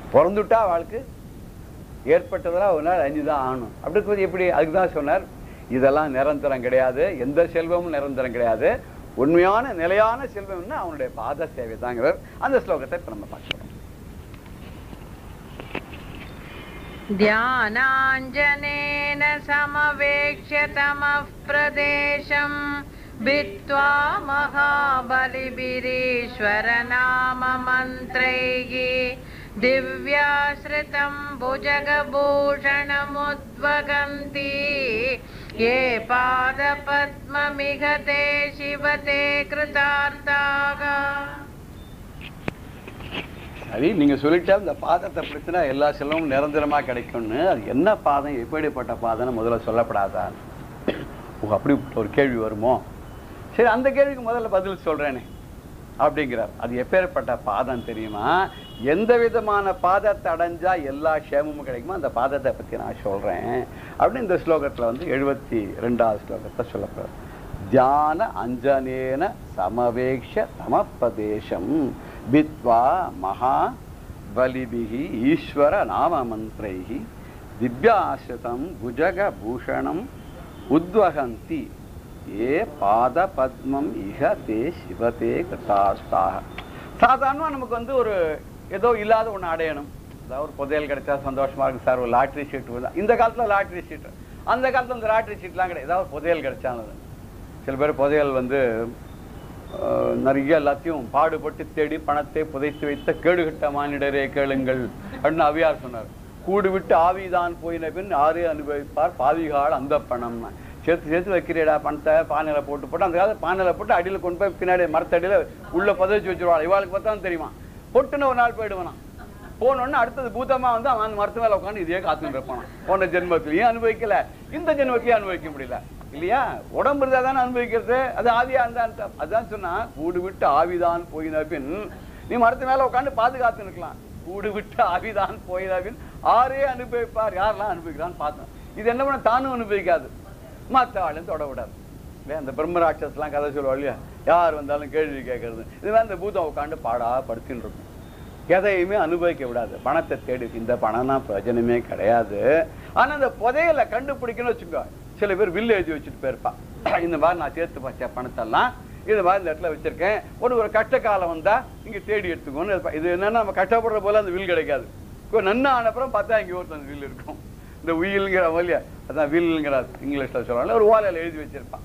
பிறந்துட்டா அவளுக்கு ஏற்பட்டதெல்லாம் ஒரு நாள் அஞ்சு தான் ஆகணும் அப்படி இருக்கும்போது எப்படி அதுக்கு தான் சொன்னார் இதெல்லாம் நிரந்தரம் கிடையாது எந்த செல்வமும் நிரந்தரம் கிடையாது உண்மையான நிலையான செல்வம்னா அவனுடைய பாத சேவை தாங்கிறார் அந்த ஸ்லோகத்தை இப்ப நம்ம பார்க்கிறோம் ध्यानाञ्जनेन समवेक्ष्य तमः प्रदेशम् भित्त्वा महाबलिभिरीश्वरनाममन्त्रैः दिव्याश्रितं भुजगभूषणमुद्वगन्ति ये पादपद्ममिह ते शिवते कृतार्थाः சரி நீங்க சொல்லிட்டா இந்த பாதத்தை பிடிச்சினா எல்லா செல்வமும் நிரந்தரமா கிடைக்கும்னு அது என்ன பாதம் எப்படிப்பட்ட பாதம்னு முதல்ல சொல்லப்படாதா ஓ அப்படிப்பட்ட ஒரு கேள்வி வருமோ சரி அந்த கேள்விக்கு முதல்ல பதில் சொல்றேனே அப்படிங்கிறார் அது எப்பேற்பட்ட பாதம் தெரியுமா எந்த விதமான பாதத்தை அடைஞ்சா எல்லா க்ஷேமமும் கிடைக்குமோ அந்த பாதத்தை பத்தி நான் சொல்றேன் அப்படின்னு இந்த ஸ்லோகத்துல வந்து எழுபத்தி ரெண்டாவது ஸ்லோகத்தை சொல்லப்படுறது தியான அஞ்சனேன சமவேக்ஷ தமப்பதேசம் வித்வா மகா பலிபிகி ஈஸ்வர நாம மந்திரைகி திவ்யாசிரிதம் புஜக பூஷணம் உத்வகந்தி ஏ பாத பத்மம் இக தே சிவதே கிருதாஸ்தாக சாதாரணமாக நமக்கு வந்து ஒரு ஏதோ இல்லாத ஒன்று அடையணும் அதாவது ஒரு புதையல் கிடைச்சா சந்தோஷமா இருக்கு சார் ஒரு லாட்ரி ஷீட் இந்த காலத்துல லாட்ரி ஷீட் அந்த காலத்துல இந்த லாட்ரி ஷீட்லாம் கிடையாது ஏதாவது ஒரு புதையல் கிடைச்சாலும் சில பேர் புதையல் வந்து அஹ், நிறைய எல்லாத்தையும் பாடுபட்டு தேடி பணத்தை புதைத்து வைத்த கேடுகட்ட மானிடரே கேளுங்கள் அப்படின்னு அவியார் சொன்னார் கூடு விட்டு ஆவிதான் போயின பின் ஆறு அனுபவிப்பார் பாவிகால் அந்த பணம் சேர்த்து சேர்த்து வைக்கிறீடா பணத்தை பானையில போட்டு போட்டு அந்த காலத்துல பானையில போட்டு அடியில கொண்டு போய் பின்னாடி மரத்தடியில உள்ள புதைச்சு வச்சிருவாள் இவாளுக்கு பார்த்தா தெரியுமா பொட்டுன்னு ஒரு நாள் போயிடுவானா போனோடனே அடுத்தது பூதமா வந்து அவன் அந்த மரத்து மேல உட்காந்து இதே காத்துட்டு இருப்பான் போன ஜென்மத்திலையும் அனுபவிக்கல இந்த ஜென்மத்திலையும் அனுபவிக்க முடியல இல்லையா உடம்பு இருந்தா தானே அனுபவிக்கிறது அது ஆவியா இருந்தா அர்த்தம். அதான் சொன்னா கூடு விட்டு ஆவிதான் போயின பின் நீ மரத்து மேல உட்காந்து பாதுகாத்து நிற்கலாம் கூடு விட்டு ஆவிதான் போயின பின் ஆரே அனுபவிப்பார் யாரெல்லாம் அனுபவிக்கிறான்னு பார்த்தோம் இது என்ன பண்ண தானும் அனுபவிக்காது மற்ற ஆளும் தொட விடாது இல்லையா அந்த பிரம்மராட்சஸ்லாம் கதை சொல்லுவா இல்லையா யார் வந்தாலும் கேள்வி கேட்கறது இதுதான் இந்த பூதம் உட்காந்து பாடா படுத்தின்னு இருக்கும் எதையுமே அனுபவிக்க விடாது பணத்தை தேடி இந்த பணம்னா பிரயோஜனமே கிடையாது ஆனா அந்த புதையலை கண்டுபிடிக்கணும்னு வச்சுக்கோ சில பேர் வில்லு எழுதி வச்சுட்டு போயிருப்பா இந்த மாதிரி நான் சேர்த்து வச்ச பணத்தெல்லாம் இது மாதிரி இந்த இடத்துல வச்சிருக்கேன் ஒரு ஒரு கஷ்ட காலம் வந்தா இங்க தேடி எடுத்துக்கோன்னு இருப்பா. இது என்னன்னா நம்ம கஷ்டப்படுற போல அந்த வில் கிடைக்காது இப்போ நன்னா ஆனப்புறம் பார்த்தா இங்க ஒருத்தன் வில் இருக்கும் இந்த உயில்ங்கிற இல்லையா அதான் வில்லுங்கிறார் இங்கிலீஷ்ல சொல்றாங்க ஒரு ஓலையில எழுதி வச்சிருப்பான்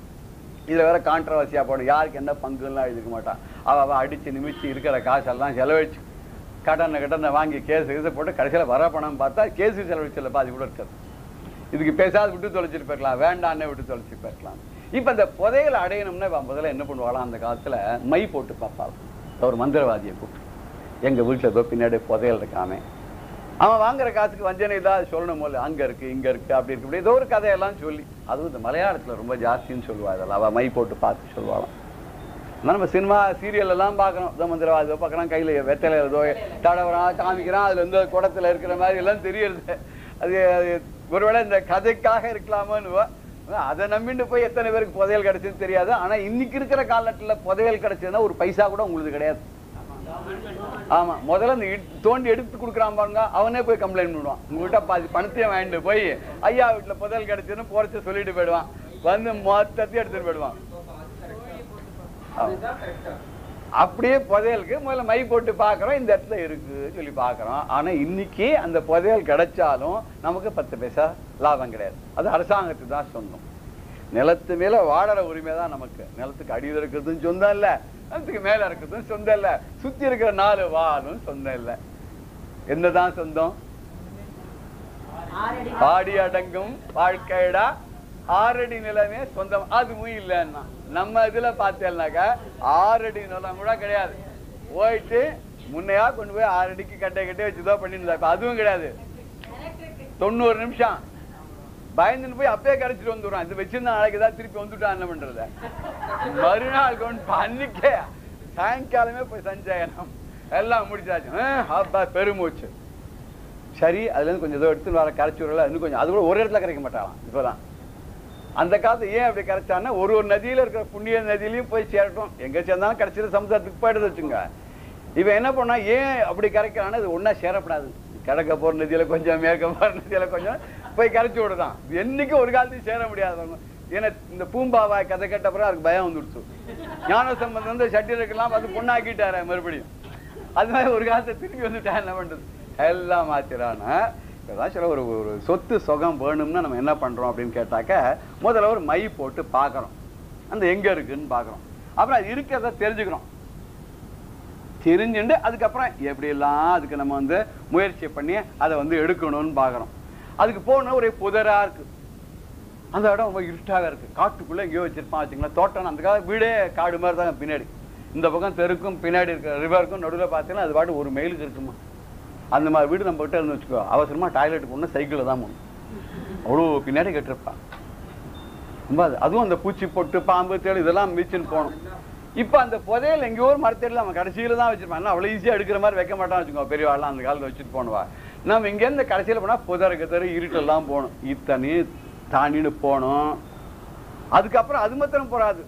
இதுல வேற கான்ட்ரவர்சியா போடும் யாருக்கு என்ன பங்குலாம் எழுதிக்க மாட்டான் அவ அவ அடிச்சு நிமிச்சு இருக்கிற காசெல்லாம் செலவழிச்சு கடனை கடனை வாங்கி கேஸ் இது போட்டு கடைசியில வர பணம் பார்த்தா கேஸு செலவழிச்சல பாதி கூட இருக்காது இதுக்கு பேசாத விட்டு தொலைச்சிட்டு போயிருக்கலாம் வேண்டான்னே விட்டு தொலைச்சு போயிருக்கலாம் இப்ப இந்த புதையலை அடையணும்னா இவன் முதல்ல என்ன பண்ணுவாளாம் அந்த காலத்துல மை போட்டு பார்ப்பாள் ஒரு மந்திரவாதியை கூப்பிட்டு எங்க வீட்டுல ஏதோ பின்னாடி புதையல் இருக்காமே அவன் வாங்குற காசுக்கு வஞ்சனை தான் சொல்லணும் போல அங்க இருக்கு இங்க இருக்கு அப்படி இருக்கு இப்படி ஏதோ ஒரு கதையெல்லாம் சொல்லி அதுவும் இந்த மலையாளத்துல ரொம்ப ஜாஸ்தின்னு சொல்லுவா இதெல்லாம் அவ மை போட்டு பார்த்து சொல்லுவாளாம் ஆனா நம்ம சினிமா சீரியல் எல்லாம் பார்க்கறோம் இந்த மந்திரவாதி பார்க்கறோம் கையில வெத்தலை ஏதோ தடவறான் காமிக்கிறான் அதுல இருந்து குடத்துல இருக்கிற மாதிரி எல்லாம் தெரியறது அது அது ஒருவேளை இந்த கதைக்காக இருக்கலாமோன்னு அதை நம்பிட்டு போய் எத்தனை பேருக்கு புதையல் கிடைச்சதுன்னு தெரியாது ஆனா இன்னைக்கு இருக்கிற காலத்துல புதையல் கிடைச்சதுன்னா ஒரு பைசா கூட உங்களுக்கு கிடையாது ஆமா முதல்ல இந்த இட்- தோண்டி எடுத்து கொடுக்குறான் பாருங்க அவனே போய் கம்ப்ளைண்ட் பண்ணுவான் உங்ககிட்ட பாதி பணத்தையும் வாங்கிட்டு போய் ஐயா வீட்டுல புதையல் கிடைச்சுன்னு போறச்சு சொல்லிட்டு போயிடுவான் வந்து மொத்தத்தையும் எடுத்துட்டு போயிடுவான் ஆமா. அப்படியே புதையலுக்கு முதல்ல மை போட்டு பார்க்கறோம் இந்த இடத்துல இருக்கு சொல்லி பார்க்கறோம் ஆனா இன்னைக்கு அந்த புதையல் கிடைச்சாலும் நமக்கு பத்து பைசா லாபம் கிடையாது அது அரசாங்கத்துக்கு தான் சொந்தம் நிலத்து மேல வாழற உரிமை தான் நமக்கு நிலத்துக்கு அடியில் இருக்கிறதும் சொந்தம் இல்ல நிலத்துக்கு மேல இருக்கிறதும் சொந்தம் இல்ல சுத்தி இருக்கிற நாலு வாலும் சொந்தம் இல்ல என்னதான் சொந்தம் பாடி அடங்கும் வாழ்க்கைடா ஆறடி நிலமே சொந்தம் அதுவும் இல்லைன்னா நம்ம இதுல பார்த்தேன்னாக்கா ஆறடி நிலம் கூட கிடையாது போயிட்டு முன்னையா கொண்டு போய் ஆறடிக்கு கட்டை கட்டி வச்சுதான் பண்ணிருந்தா இப்ப அதுவும் கிடையாது தொண்ணூறு நிமிஷம் பயந்துன்னு போய் அப்பயே கரைச்சிட்டு வந்துடுறான் இது வச்சிருந்தா நாளைக்கு ஏதாவது திருப்பி வந்துட்டான் என்ன பண்றது மறுநாள் கொண்டு பண்ணிக்கே சாயங்காலமே போய் சஞ்சயனம் எல்லாம் முடிச்சாச்சு ஆஹ், அப்பா பெருமூச்சு சரி அதுல இருந்து கொஞ்சம் ஏதோ எடுத்து வர கரைச்சி விடல இன்னும் கொஞ்சம் அது கூட ஒரு இடத்துல கரைக்க மாட்டாளாம் இப்பதான் அந்த காலத்து ஏன் அப்படி கரைச்சான்னா ஒரு ஒரு நதியில இருக்கிற புண்ணிய நதியிலையும் போய் சேரட்டும் எங்க சேர்ந்தாலும் கடைசியில சமுதாயத்துக்கு போயிடுது வச்சுங்க இவன் என்ன பண்ணா ஏன் அப்படி கரைக்கிறான்னா இது ஒண்ணா சேரப்படாது கிழக்க போற நதியில கொஞ்சம் மேற்க போற நதியில கொஞ்சம் போய் கரைச்சி விடுதான் என்னைக்கும் ஒரு காலத்தையும் சேர முடியாதவங்க ஏன்னா இந்த பூம்பாவாய் கதை கேட்ட பிறகு அதுக்கு பயம் வந்துடுச்சு ஞான சம்பந்தம் வந்து சட்டியலுக்கெல்லாம் அது பொண்ணாக்கிட்டாரு மறுபடியும் அது மாதிரி ஒரு காலத்தை திரும்பி வந்துட்டா என்ன பண்றது எல்லாம் மாத்திரானா இப்பதான் சில ஒரு ஒரு சொத்து சுகம் வேணும்னா நம்ம என்ன பண்றோம் அப்படின்னு கேட்டாக்க முதல்ல ஒரு மை போட்டு பார்க்கறோம் அந்த எங்க இருக்குன்னு பார்க்கறோம் அப்புறம் அது இருக்கிறத தெரிஞ்சுக்கிறோம் தெரிஞ்சுட்டு அதுக்கப்புறம் எப்படியெல்லாம் அதுக்கு நம்ம வந்து முயற்சி பண்ணி அதை வந்து எடுக்கணும்னு பார்க்குறோம் அதுக்கு போன ஒரே புதரா இருக்கு அந்த இடம் ரொம்ப இருட்டாக இருக்கு காட்டுக்குள்ள எங்கேயோ வச்சிருப்பான் வச்சுங்களேன் தோட்டம் அந்த கால வீடே காடு மாதிரி தான் பின்னாடி இந்த பக்கம் தெருக்கும் பின்னாடி இருக்க ரிவருக்கும் நடுவில் பார்த்தீங்கன்னா அது பாட்டு ஒரு மைலுக்கு இருக்குமா அந்த மாதிரி வீடு நம்ம கிட்ட இருந்து வச்சுக்கோ அவசரமா டாய்லெட் போகணும் சைக்கிளில் தான் போகணும் அவ்வளோ பின்னாடி கட்டிருப்பான் ரொம்ப அது- அதுவும் அந்த பூச்சி பொட்டு பாம்பு தேடு இதெல்லாம் மிதிச்சுன்னு போகணும் இப்போ அந்த புதையல் எங்கேயோ ஒரு மரத்தடியில் அவன் கடைசியில தான் வச்சிருப்பான் ஏன்னா அவ்வளோ ஈஸியாக எடுக்கிற மாதிரி வைக்க மாட்டான் வச்சுக்கோ பெரியவாள்லாம் அந்த காலத்தில் வச்சுட்டு போனவா நம்ம இங்கேருந்து கடைசியில் போனால் புதருக்கு தெரு இருட்டெல்லாம் போகணும் இத்தனி தாண்டின்னு போகணும் அதுக்கப்புறம் அது மாத்திரம் போறாது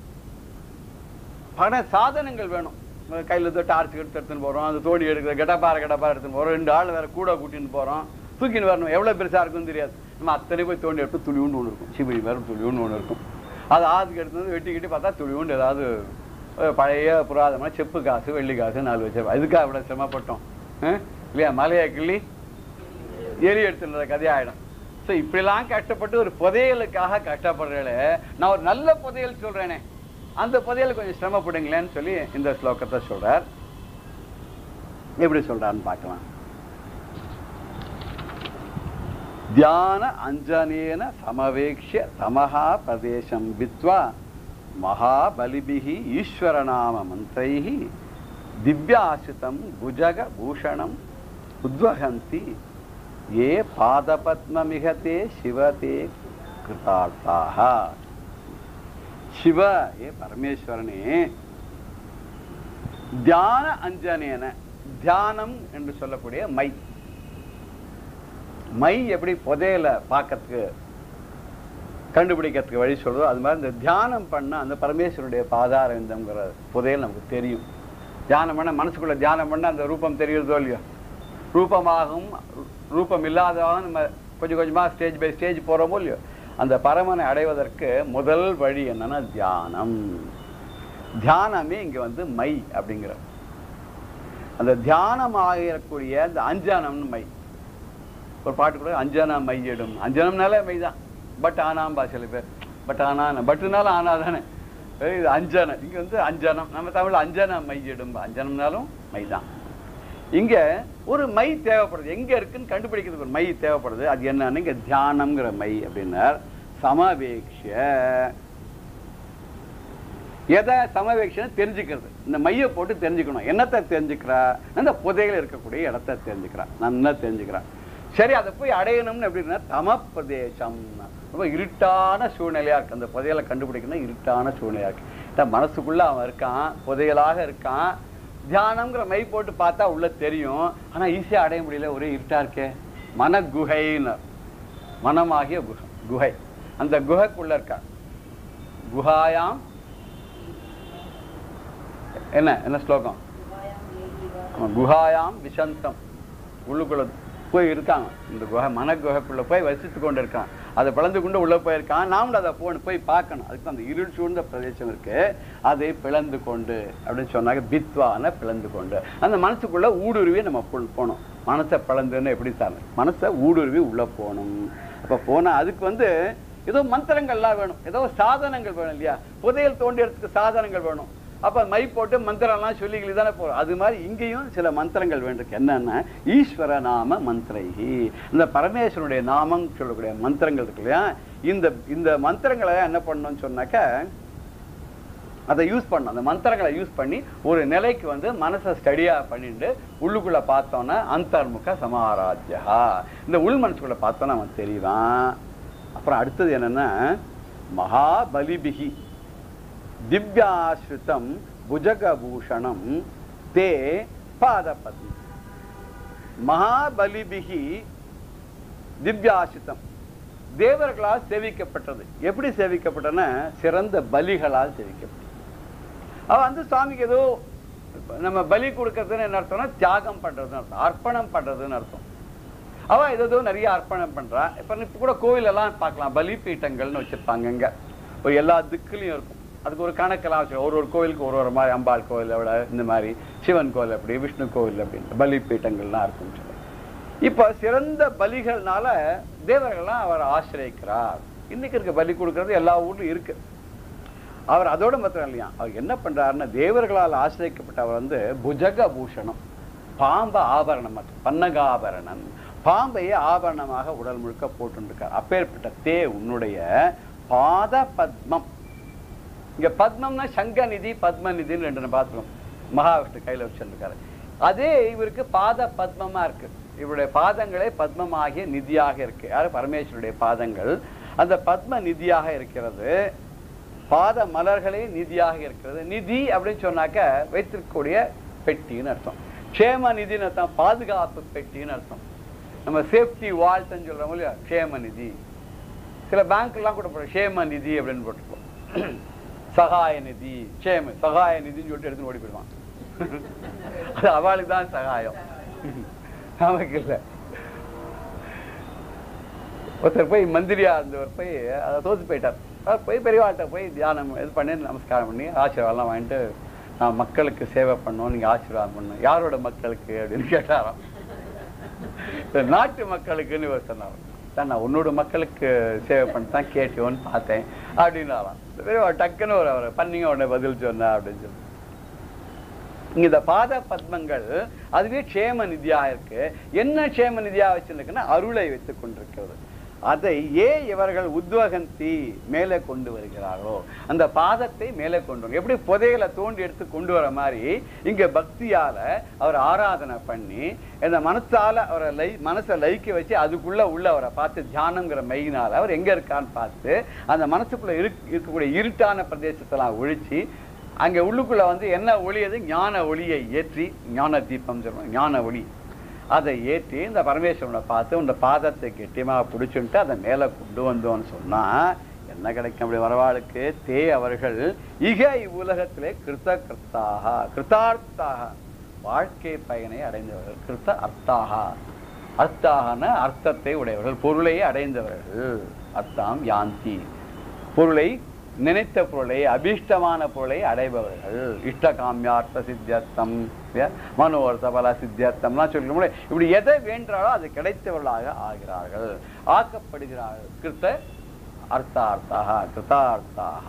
பல சாதனங்கள் வேணும் கையில் இருந்து டார்ச் எடுத்து எடுத்துன்னு போகிறோம் அது தோண்டி எடுக்கிற கெட்டப்பாறை கெட்டப்பாறை எடுத்துன்னு போகிறோம் ரெண்டு ஆள் வேற கூட கூட்டின்னு போகிறோம் தூக்கின்னு வரணும் எவ்வளோ பெருசாக இருக்குன்னு தெரியாது நம்ம அத்தனை போய் தோண்டி எடுத்து துளிவுண்டு ஒன்று இருக்கும் சிபிடி வேறு துளிவுண்டு ஒன்று இருக்கும் அது ஆதுக்கு எடுத்து வந்து வெட்டி கிட்டி பார்த்தா துளிவுண்டு ஏதாவது அஹ், பழைய புராதமான செப்பு காசு வெள்ளி காசு நாலு வச்சிருப்போம் அதுக்காக அவ்வளோ சிரமப்பட்டோம் அஹ்? இல்லையா மலையை கிள்ளி எலி எடுத்துன்ற கதையாயிடும் ஸோ இப்படிலாம் கஷ்டப்பட்டு ஒரு புதையலுக்காக கஷ்டப்படுறேன் நான் ஒரு நல்ல புதையல் சொல்றேனே அந்த புதையல் கொஞ்சம் சிரமப்படுங்களேன்னு சொல்லி இந்த ஸ்லோகத்தை சொல்றார் எப்படி சொல்றாருன்னு பார்க்கலாம் தியான அஞ்சனேன சமவேக்ஷ தமஹா பிரதேசம் வித்வா மகாபலிபிஹி ஈஸ்வரநாம மந்திரைஹி திவ்யாசிதம் புஜக பூஷணம் உத்வகந்தி ஏ பாதபத்மமிகதே சிவதே கிருதார்த்தாக சிவ ஏ பரமேஸ்வரனே தியான அஞ்சனேன தியானம் என்று சொல்லக்கூடிய மை மை எப்படி புதையல பார்க்கறதுக்கு கண்டுபிடிக்கிறதுக்கு வழி சொல்றதோ அது மாதிரி இந்த தியானம் பண்ண அந்த பரமேஸ்வருடைய பாதாரவிந்தம்ங்கிற புதையல் நமக்கு தெரியும் தியானம் பண்ண மனசுக்குள்ள தியானம் பண்ண அந்த ரூபம் தெரியுறதோ இல்லையோ ரூபமாகவும் ரூபம் இல்லாதவாகவும் நம்ம கொஞ்சம் கொஞ்சமா ஸ்டேஜ் பை ஸ்டேஜ் போறோமோ இல்லையோ அந்த பரமனை அடைவதற்கு முதல் வழி என்னன்னா தியானம் தியானமே இங்க வந்து மை அப்படிங்கிற அந்த தியானம் ஆகக்கூடிய அந்த அஞ்சானம்னு மை ஒரு பாட்டு கூட அஞ்சனா மையிடும் அஞ்சனம்னாலே மை தான் பட் ஆனாம்பா சில பேர் பட் ஆனா பட்டுனாலும் ஆனா தானே ஏய், இது அஞ்சனம் இங்க வந்து அஞ்சனம் நம்ம தமிழ்ல அஞ்சனா மையிடும்பா அஞ்சனம்னாலும் மை தான் இங்க ஒரு மை தேவைப்படுது எங்க இருக்குன்னு கண்டுபிடிக்கிறதுக்கு ஒரு மை தேவைப்படுது அது என்னன்னு இங்க தியானம்ங்கிற மை அப்படின்னார் சமவேக்ஷ எதை சமவேக்ஷனை தெரிஞ்சுக்கிறது இந்த மையை போட்டு தெரிஞ்சுக்கணும் என்னத்தை தெரிஞ்சுக்கிறா அந்த புதைகள் இருக்கக்கூடிய இடத்த தெரிஞ்சுக்கிறா நல்லா தெரிஞ்சுக்கிறா சரி அதை போய் அடையணும்னு எப்படின்னா தம பிரதேசம் ரொம்ப இருட்டான சூழ்நிலையா இருக்கு அந்த புதையலை கண்டுபிடிக்கணும் இருட்டான சூழ்நிலையா இருக்கு இதான் மனசுக்குள்ள அவன் இருக்கான் புதையலாக இருக்கான் தியானம்ங்கிற மை போட்டு பார்த்தா உள்ள தெரியும் ஆனா ஈஸியா அடைய முடியல ஒரே இருட்டா இருக்கே மன குகைன்னு மனமாகிய குஹ குகை அந்த குகைக்குள்ள இருக்கா குஹாயாம் என்ன என்ன ஸ்லோகம் ஆமா, குஹாயாம் விசந்தம் உள்ளுக்குள்ள போய் இருக்காங்க இந்த குகை மன குகைக்குள்ள போய் வசித்து கொண்டு இருக்கான் அதை பிளந்து கொண்டு உள்ள போயிருக்கான் நாமளும் அதை போன போய் பார்க்கணும் அதுக்கு அந்த இருள் சூழ்ந்த பிரதேசம் இருக்கு அதை பிளந்து கொண்டு அப்படின்னு சொன்னாங்க பித்வான பிளந்து கொண்டு அந்த மனசுக்குள்ள ஊடுருவி நம்ம புல் போகணும் மனசை பிளந்துன்னு எப்படி சார் மனசை ஊடுருவி உள்ள போகணும் அப்ப போனா அதுக்கு வந்து ஏதோ மந்திரங்கள்லாம் வேணும் ஏதோ சாதனங்கள் வேணும் இல்லையா புதையல் தோண்டியறதுக்கு சாதனங்கள் வேணும் அப்ப மை போட்டு மந்திரம்லாம் சொல்லிக்கிட்டு தானே போறோம் அது மாதிரி இங்கேயும் சில மந்திரங்கள் வேண்டும் என்னன்னா ஈஸ்வர நாம மந்திரைஹி இந்த பரமேஸ்வரனுடைய நாமம் சொல்லக்கூடிய மந்திரங்கள் இருக்கு இல்லையா இந்த இந்த மந்திரங்களை என்ன பண்ணணும்னு சொன்னாக்க அதை யூஸ் பண்ணணும் அந்த மந்திரங்களை யூஸ் பண்ணி ஒரு நிலைக்கு வந்து மனசை ஸ்டடியா பண்ணிட்டு உள்ளுக்குள்ள பார்த்தோன்னா அந்தர்முக சமாராத்யா இந்த உள் மனசுக்குள்ள பார்த்தோன்னா அவன் தெரியவான் அப்புறம் அடுத்தது என்னன்னா மகாபலிபிகி திவ்யாஸ்ருதம் புஜகபூஷணம் தே பாதபதி மகாபலிபிகி திவ்யாசித்தம் தேவர்களால் சேவிக்கப்பட்டது எப்படி சேவிக்கப்பட்டன சிறந்த பலிகளால் சேவிக்கப்பட்டது அவ வந்து சுவாமிக்கு ஏதோ நம்ம பலி கொடுக்கறதுன்னு என்ன அர்த்தம்னா தியாகம் பண்றதுன்னு அர்த்தம் அர்ப்பணம் பண்றதுன்னு அர்த்தம் அவ ஏதோ நிறைய அர்ப்பணம் பண்றா இப்ப இப்ப கூட கோவில் எல்லாம் பார்க்கலாம் பலி பீட்டங்கள்னு வச்சிருப்பாங்க இங்க ஒரு எல்லா திக்குலயும் இருக்கும் அதுக்கு ஒரு கணக்கெல்லாம் வச்சு ஒரு ஒரு கோவிலுக்கு ஒரு ஒரு மாதிரி அம்பாள் கோவில் விட இந்த மாதிரி சிவன் கோவில் அப்படி விஷ்ணு கோவில் அப்படின்னு பலி பீட்டங்கள்லாம் இருக்கும் சொல்லி இப்ப சிறந்த பலிகள்னால தேவர்கள்லாம் அவர் ஆசிரியக்கிறார் இன்னைக்கு இருக்க பலி கொடுக்கறது எல்லா ஊர்லயும் இருக்கு அவர் அதோட மாத்திரம் இல்லையா அவர் என்ன பண்றாருன்னா தேவர்களால் ஆசிரியக்கப்பட்ட அவர் வந்து புஜக பூஷணம் பாம்ப ஆபரணம் மட்டும் பன்னகாபரணம் பாம்பையே ஆபரணமாக உடல் முழுக்க போட்டுருக்கார் அப்பேற்பட்ட தே உன்னுடைய பாத பத்மம் இங்க பத்மம்னா சங்கநிதி பத்மநிதின்னு ரெண்டு நம்ம பார்த்துக்கோம் மகாவிஷ்ணு கையில வச்சிருக்காரு அதே இவருக்கு பாத பத்மமா இருக்கு இவருடைய பாதங்களே பத்மமாகிய நிதியாக இருக்கு யாரு பரமேஸ்வருடைய பாதங்கள் அந்த பத்ம நிதியாக இருக்கிறது பாத மலர்களே நிதியாக இருக்கிறது நிதி அப்படின்னு சொன்னாக்க வைத்திருக்கக்கூடிய பெட்டின்னு அர்த்தம் க்ஷேம நிதின்னு அர்த்தம் பாதுகாப்பு பெட்டின்னு அர்த்தம் நம்ம சேஃப்டி வால்ட்னு சொல்றோம் இல்லையா க்ஷேம நிதி சில பேங்க்லாம் கூட போடுறோம் க்ஷேம நிதி அப்படின்னு போட்டுருப்போம் சகாய நிதி க்ஷேம சகாய நிதின்னு சொல்லிட்டு எடுத்து ஓடி போயிடுவான் அது அவளுக்கு தான் சகாயம் நமக்கு இல்லை ஒருத்தர் போய் மந்திரியா இருந்தவர் போய் அதை தோத்து போயிட்டார் அவர் போய் பெரியவாள்கிட்ட போய் தியானம் இது பண்ணி நமஸ்காரம் பண்ணி ஆசீர்வாதம்லாம் வாங்கிட்டு நான் மக்களுக்கு சேவை பண்ணோம் நீங்க ஆசீர்வாதம் பண்ணணும் யாரோட மக்களுக்கு அப்படின்னு கேட்டாராம் இந்த நாட்டு மக்களுக்குன்னு இவர் சொன்னார் சார் நான் உன்னோட மக்களுக்கு சேவை பண்ண தான் கேட்டியோன்னு பார்த்தேன் அப்படின்னாராம் பெரியவா டக்குன்னு ஒரு அவர் பண்ணீங்க உடனே பதில் சொன்னா அப்படின்னு சொல்லி இங்க இந்த பாத பத்மங்கள் அதுவே க்ஷேம நிதியா இருக்கு என்ன க்ஷேம நிதியா வச்சிருக்குன்னா அருளை வைத்துக் கொண்டிருக்கிறது அதை ஏ இவர்கள் உத்வகந்தி மேலே கொண்டு வருகிறார்களோ அந்த பாதத்தை மேலே கொண்டு வரும் எப்படி புதையலை தோண்டி எடுத்து கொண்டு வர மாதிரி இங்க பக்தியால அவர் ஆராதனை பண்ணி இந்த மனசால அவரை லை மனசை லைக்க வச்சு அதுக்குள்ள உள்ள அவரை பார்த்து தியானங்கிற மையினால அவர் எங்க இருக்கான்னு பார்த்து அந்த மனசுக்குள்ள இருக் இருக்கக்கூடிய இருட்டான பிரதேசத்தெல்லாம் ஒழிச்சு அங்க உள்ளுக்குள்ள வந்து என்ன ஒளி அது ஞான ஒளியை ஏற்றி ஞான தீபம் சொல்லுவோம் ஞான ஒளி அதை ஏற்றி இந்த பரமேஸ்வரனை பார்த்து இந்த பாதத்தை கெட்டியமாக பிடிச்சுட்டு அதை மேலே கொண்டு வந்தோம்னு சொன்னா என்ன கிடைக்கும் அப்படி வரவாளுக்கு தே அவர்கள் இக இவ்வுலகத்திலே கிருத்த கிருத்தாக கிருத்தார்த்தாக வாழ்க்கை பயனை அடைந்தவர்கள் கிருத்த அர்த்தாக அர்த்தாகன அர்த்தத்தை உடையவர்கள் பொருளை அடைந்தவர்கள் அர்த்தம் யாந்தி பொருளை நினைத்த பொருளை அபீஷ்டமான பொருளை அடைபவர்கள் இஷ்ட காமியார்த்த சித்தியர்த்தம் மனோர்த்த பல சித்தியர்த்தம்லாம் சொல்லிக்கணும் இப்படி எதை வேண்டாலோ அது கிடைத்தவர்களாக ஆகிறார்கள் ஆக்கப்படுகிறார்கள் கிருத்த அர்த்தார்த்தாக கிருத்தார்த்தாக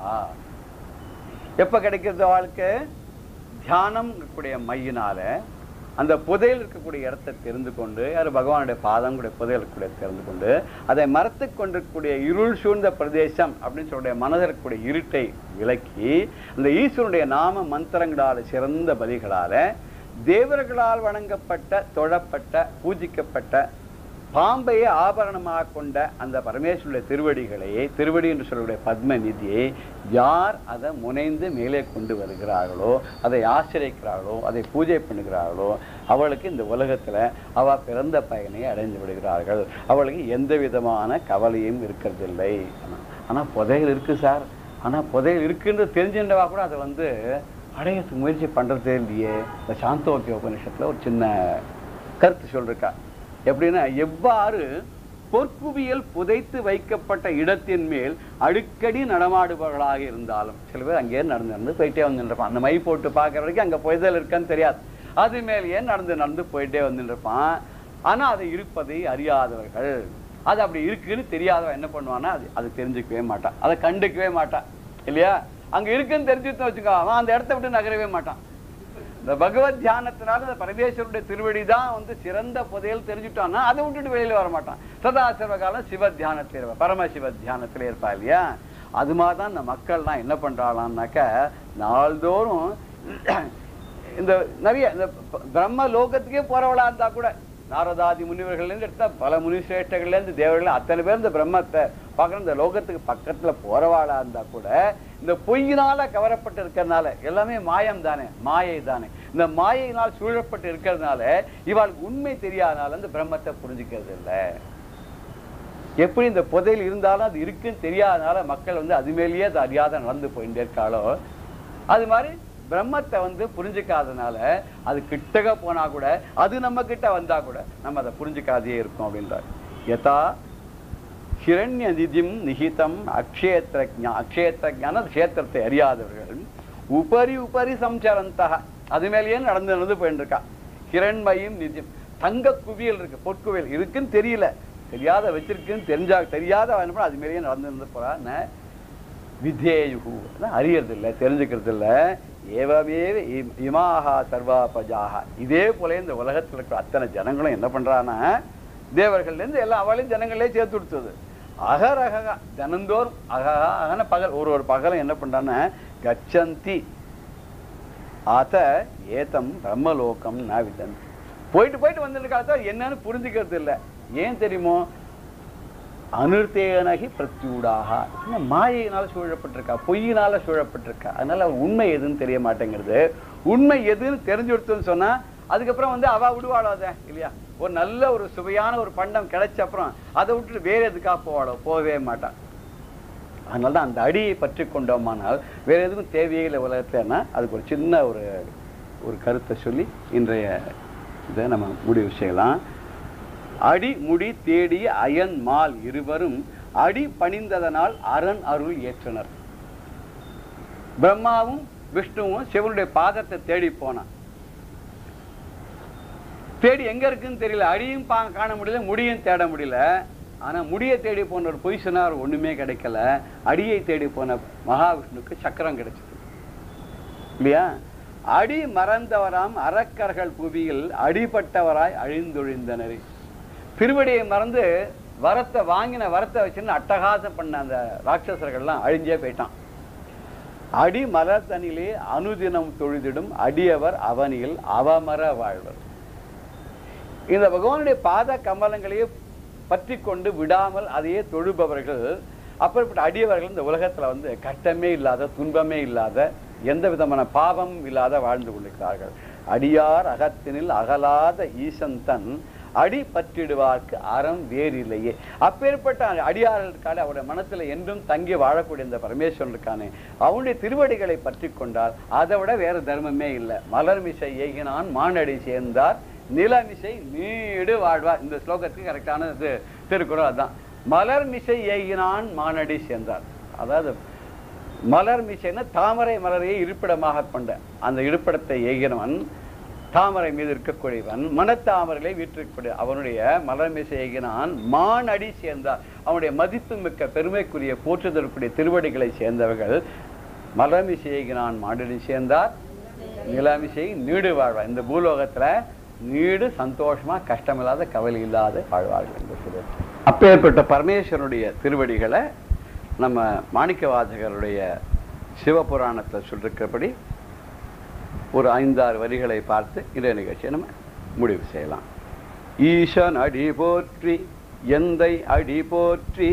எப்ப கிடைக்கிறது வாழ்க்கை தியானம் இருக்கக்கூடிய மையினால அந்த புதையல் இருக்கக்கூடிய இடத்தை தெரிந்து கொண்டு யார் பகவானுடைய பாதம் கூட புதையல் இருக்கக்கூடிய தெரிந்து கொண்டு அதை மறத்து கொண்டிருக்கக்கூடிய இருள் சூழ்ந்த பிரதேசம் அப்படின்னு சொல்லக்கூடிய மனதில் இருக்கக்கூடிய இருட்டை விலக்கி அந்த ஈஸ்வரனுடைய நாம மந்திரங்களால சிறந்த பலிகளால தேவர்களால் வணங்கப்பட்ட தொழப்பட்ட பூஜிக்கப்பட்ட பாம்பையே ஆபரணமாக கொண்ட அந்த பரமேஸ்வருடைய திருவடிகளை திருவடி என்று சொல்லக்கூடிய பத்ம நிதியை யார் அதை முனைந்து மேலே கொண்டு வருகிறார்களோ அதை ஆசிரியக்கிறார்களோ அதை பூஜை பண்ணுகிறார்களோ அவளுக்கு இந்த உலகத்துல அவ பிறந்த பயனை அடைந்து விடுகிறார்கள் அவளுக்கு எந்த விதமான கவலையும் இருக்கிறதில்லை ஆனா- ஆனா புதையல் இருக்கு சார் ஆனா புதையல் இருக்குன்னு தெரிஞ்சுட்டவா கூட அதை வந்து அடையறதுக்கு முயற்சி பண்றதே இல்லையே இந்த சாந்தோக்கிய உபநிஷத்துல ஒரு சின்ன கருத்து சொல்லிருக்கா எப்படின்னா எவ்வாறு பொற்குவியல் புதைத்து வைக்கப்பட்ட இடத்தின் மேல் அடிக்கடி நடமாடுபவர்களாக இருந்தாலும் சில பேர் அங்கேயே நடந்து நடந்து போயிட்டே வந்துருப்பான் அந்த மை போட்டு பார்க்குற வரைக்கும் அங்கே புதைதல் இருக்கான்னு தெரியாது அது மேலேயே நடந்து நடந்து போயிட்டே வந்துருப்பான் ஆனா அது இருப்பதை அறியாதவர்கள் அது அப்படி இருக்குன்னு தெரியாதவன் என்ன பண்ணுவான்னா அது அது தெரிஞ்சுக்கவே மாட்டான் அதை கண்டுக்கவே மாட்டான் இல்லையா அங்க இருக்குன்னு தெரிஞ்சுட்டு வச்சுக்கோ அவன் அந்த இடத்த விட்டு நகரவே மாட்டான் இந்த பகவத் தியானத்தினால இந்த பரமேஸ்வருடைய திருவடி தான் வந்து சிறந்த புதையல் தெரிஞ்சுட்டான்னா அதை விட்டுட்டு வெளியில வர மாட்டான் சதா சர்வகாலம் சிவ தியானத்தில் இருப்பா பரம சிவ தியானத்தில் இருப்பா இல்லையா அது மாதிரி தான் இந்த மக்கள்லாம் என்ன பண்றாங்கன்னாக்க நாள்தோறும் இந்த நிறைய இந்த ப- பிரம்ம லோகத்துக்கே போறவளா இருந்தா கூட நாரதாதி முனிவர்கள்ல இருந்து எடுத்தா பல முனிசிரேஷ்டங்கள்ல இருந்து தேவர்கள் அத்தனை பேர் இந்த பிரம்மத்தை பார்க்குற இந்த லோகத்துக்கு பக்கத்துல போறவாளா இருந்தா கூட இந்த பொய்யினால கவரப்பட்டு இருக்கிறதுனால எல்லாமே மாயம் தானே மாயை தானே இந்த மாயையினால் சூழப்பட்டு இருக்கிறதுனால இவாளுக்கு உண்மை தெரியாதனால இந்த பிரம்மத்தை புரிஞ்சுக்கிறது இல்லை எப்படி இந்த புதையல் இருந்தாலும் அது இருக்குன்னு தெரியாதனால மக்கள் வந்து அது மேலேயே அது அறியாத நடந்து போயிட்டே இருக்காளோ அது மாதிரி பிரம்மத்தை வந்து புரிஞ்சுக்காதனால அது கிட்டக போனா கூட அது நம்ம கிட்ட வந்தா கூட நம்ம அதை புரிஞ்சுக்காதே இருக்கோம் அப்படின்றார் யதா ஹிரண்ய நிதிம் நிகிதம் அக்ஷேத்திர ஞா- அக்ஷேத்திர ஞான கஷேத்திரத்தை அறியாதவர்கள் உபரி உபரி சம்சரந்தக அது மேலேயே நடந்து நடந்து போயிட்டு இருக்கா ஹிரண்மயும் நிதியம் தங்க குவியல் இருக்கு பொற்குவியல் இருக்குன்னு தெரியல தெரியாத வச்சிருக்குன்னு தெரிஞ்சா தெரியாத அவன் என்ன பண்ணா, அது மேலேயே நடந்து நடந்து போறா ந விதேயுகு அறியறது இல்லை தெரிஞ்சுக்கிறது இல்லை ஏவமேவ இம்- இமாஹா சர்வாபஜாக இதே போல இந்த உலகத்தில் இருக்கிற அத்தனை ஜனங்களும் என்ன பண்றான்னா தேவர்கள்லேருந்து எல்லா அவளையும் ஜனங்களே சேர்த்து கொடுத்தது அகரகா தினந்தோறும் அகஹா அகன பகல் ஒரு ஒரு பகலும் என்ன பண்றான்னா கச்சந்தி ஆத ஏதம் பிரம்மலோகம் ந விதந்தி போயிட்டு போயிட்டு வந்துருக்காத என்னன்னு புரிஞ்சுக்கிறது இல்லை ஏன் தெரியுமோ அனுர்த்தேனகி பிரத்யூடாக என்ன மாயையினால சூழப்பட்டிருக்கா பொய்யினால சூழப்பட்டிருக்கா அதனால அவன் உண்மை எதுன்னு தெரிய மாட்டேங்கிறது உண்மை எதுன்னு தெரிஞ்சு கொடுத்தோன்னு சொன்னா அதுக்கப்புறம் வந்து அவ விடுவாளாத இல்லையா ஒரு நல்ல ஒரு சுவையான ஒரு பண்டம் கிடைச்ச அப்புறம் அதை விட்டுட்டு வேற எதுக்கா போவாளோ போகவே மாட்டான் அதனால தான் அந்த அடியை பற்றி கொண்டோமானால் வேற எதுவும் தேவையே இல்லை உலகத்துலன்னா அதுக்கு ஒரு சின்ன ஒரு ஒரு கருத்தை சொல்லி இன்றைய இதை நம்ம முடிவு செய்யலாம் அடி முடி தேடிய அயன் மால் இருவரும் அடி பணிந்ததனால் அரண் அருள் ஏற்றனர் பிரம்மாவும் விஷ்ணுவும் சிவனுடைய பாதத்தை தேடி போனான் தேடி எங்க இருக்குன்னு தெரியல அடியும் பா காண முடியல முடியும் தேட முடியல ஆனா முடியை தேடி போன ஒரு பொய்சனார் ஒண்ணுமே கிடைக்கல அடியை தேடி போன மகாவிஷ்ணுக்கு சக்கரம் கிடைச்சது இல்லையா அடி மறந்தவராம் அரக்கர்கள் புவியில் அடிபட்டவராய் அழிந்தொழிந்தனர் திருவடியை மறந்து வரத்தை வாங்கின வரத்தை வச்சுன்னு அட்டகாசம் பண்ண அந்த ராட்சசர்கள்லாம் அழிஞ்சே போயிட்டான் அடி மலர்தனிலே அனுதினம் தொழுதிடும் அடியவர் அவனியில் அவமர வாழ்வர் இந்த பகவானுடைய பாத கமலங்களையே பற்றி கொண்டு விடாமல் அதையே தொழுபவர்கள் அப்படிப்பட்ட அடியவர்கள் இந்த உலகத்துல வந்து கஷ்டமே இல்லாத துன்பமே இல்லாத எந்த விதமான பாவம் இல்லாத வாழ்ந்து கொண்டிருக்கிறார்கள் அடியார் அகத்தினில் அகலாத ஈசன் தன் அடி பற்றிடுவார்க்கு அறம் வேறில்லையே அப்பேற்பட்ட அடியார்கள் இருக்காலே அவருடைய மனத்துல என்றும் தங்கி வாழக்கூடிய இந்த பரமேஸ்வரன் இருக்கானே அவனுடைய திருவடிகளை பற்றி கொண்டால் அதை விட வேற தர்மமே இல்லை மலர்மிசை ஏகினான் மானடி சேர்ந்தார் நிலமிசை நீடு வாழ்வார் இந்த ஸ்லோகத்துக்கு கரெக்டான இது திருக்குறள் அதான் மலர் மிசை ஏகினான் மானடி சேர்ந்தார் அதாவது மலர் மிசைன்னா தாமரை மலரையே இருப்பிடமாக கொண்ட அந்த இருப்பிடத்தை ஏகினவன் தாமரை மீது இருக்கக்கூடியவன் மனத்தாமரையிலே வீற்றிருக்கக்கூடிய அவனுடைய மலர் மிசை ஏகினான் மானடி சேர்ந்தார் அவனுடைய மதிப்பு மிக்க பெருமைக்குரிய போற்றுதற்குரிய திருவடிகளை சேர்ந்தவர்கள் மலர்மிசை ஏகினான் மானடி சேர்ந்தார் நிலமிசை நீடு வாழ்வார் இந்த பூலோகத்துல நீடு சந்தோஷமா கஷ்டமில்லாத கவலை இல்லாத வாழ்வார்கள் என்று சொல்லுவார் அப்பேற்பட்ட பரமேஸ்வரனுடைய திருவடிகளை நம்ம மாணிக்கவாசகருடைய சிவபுராணத்தில் சொல்லிருக்கிறபடி ஒரு ஐந்தாறு வரிகளை பார்த்து இந்த நிகழ்ச்சியை நம்ம முடிவு செய்யலாம் ஈசன் அடி போற்றி எந்தை அடி போற்றி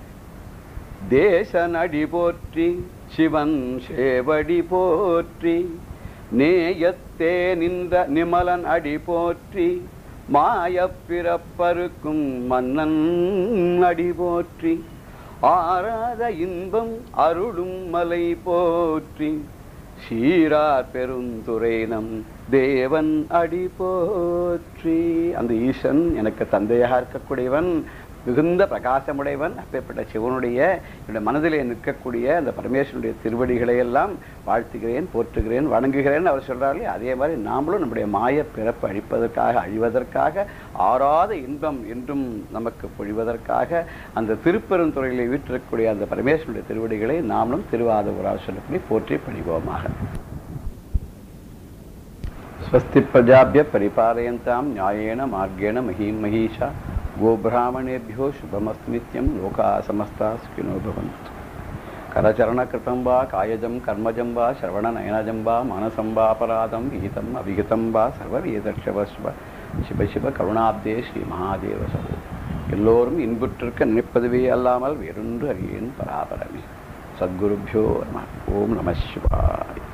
தேசன் அடி போற்றி சிவன் சேவடி போற்றி நேயத்தே நின்ற நிமலன் அடி போற்றி மாயப் பிறப்பருக்கும் மன்னன் அடி போற்றி ஆராத இன்பம் அருளும் மலை போற்றி சீரார் பெருந்துரை நம் தேவன் அடி போற்றி அந்த ஈசன் எனக்கு தந்தையாக இருக்கக்கூடியவன் மிகுந்த பிரகாசமுடையவன் அப்பேற்பட்ட சிவனுடைய என்னுடைய மனதிலே நிற்கக்கூடிய அந்த பரமேஸ்வரனுடைய திருவடிகளை எல்லாம் வாழ்த்துகிறேன் போற்றுகிறேன் வணங்குகிறேன் அவர் சொல்றாரு அதே மாதிரி நாமளும் நம்முடைய மாய பிறப்பு அழிப்பதற்காக அழிவதற்காக ஆறாத இன்பம் என்றும் நமக்கு பொழிவதற்காக அந்த திருப்பெருந்துறையிலே வீற்றிருக்கக்கூடிய அந்த பரமேஸ்வரனுடைய திருவடிகளை நாமளும் திருவாதூரால் சொல்லப்படி போற்றி பணிவோமாக स्वस्ति प्रजाभ्य परिपालयन्तां न्यायेन मार्गेण महीं महीषा गोब्राह्मणेभ्यो शुभमस्तु नित्यं लोकाः समस्ताः सुखिनो भवन्तु करचरणकृतं वा कायजं कर्मजं वा श्रवणनयनजं वा मानसं वा अपराधं विहितम् अविहितं वा सर्वविधक्षवस्व சிவ சிவ கருணாப்தே ஸ்ரீ மகாதேவ சகோ எல்லோரும் இன்புற்றிருக்க நினைப்பதுவே அல்லாமல் வேறொன்று அறியேன் பராபரமே சத்குருபியோ நம ஓம் நம சிவாய்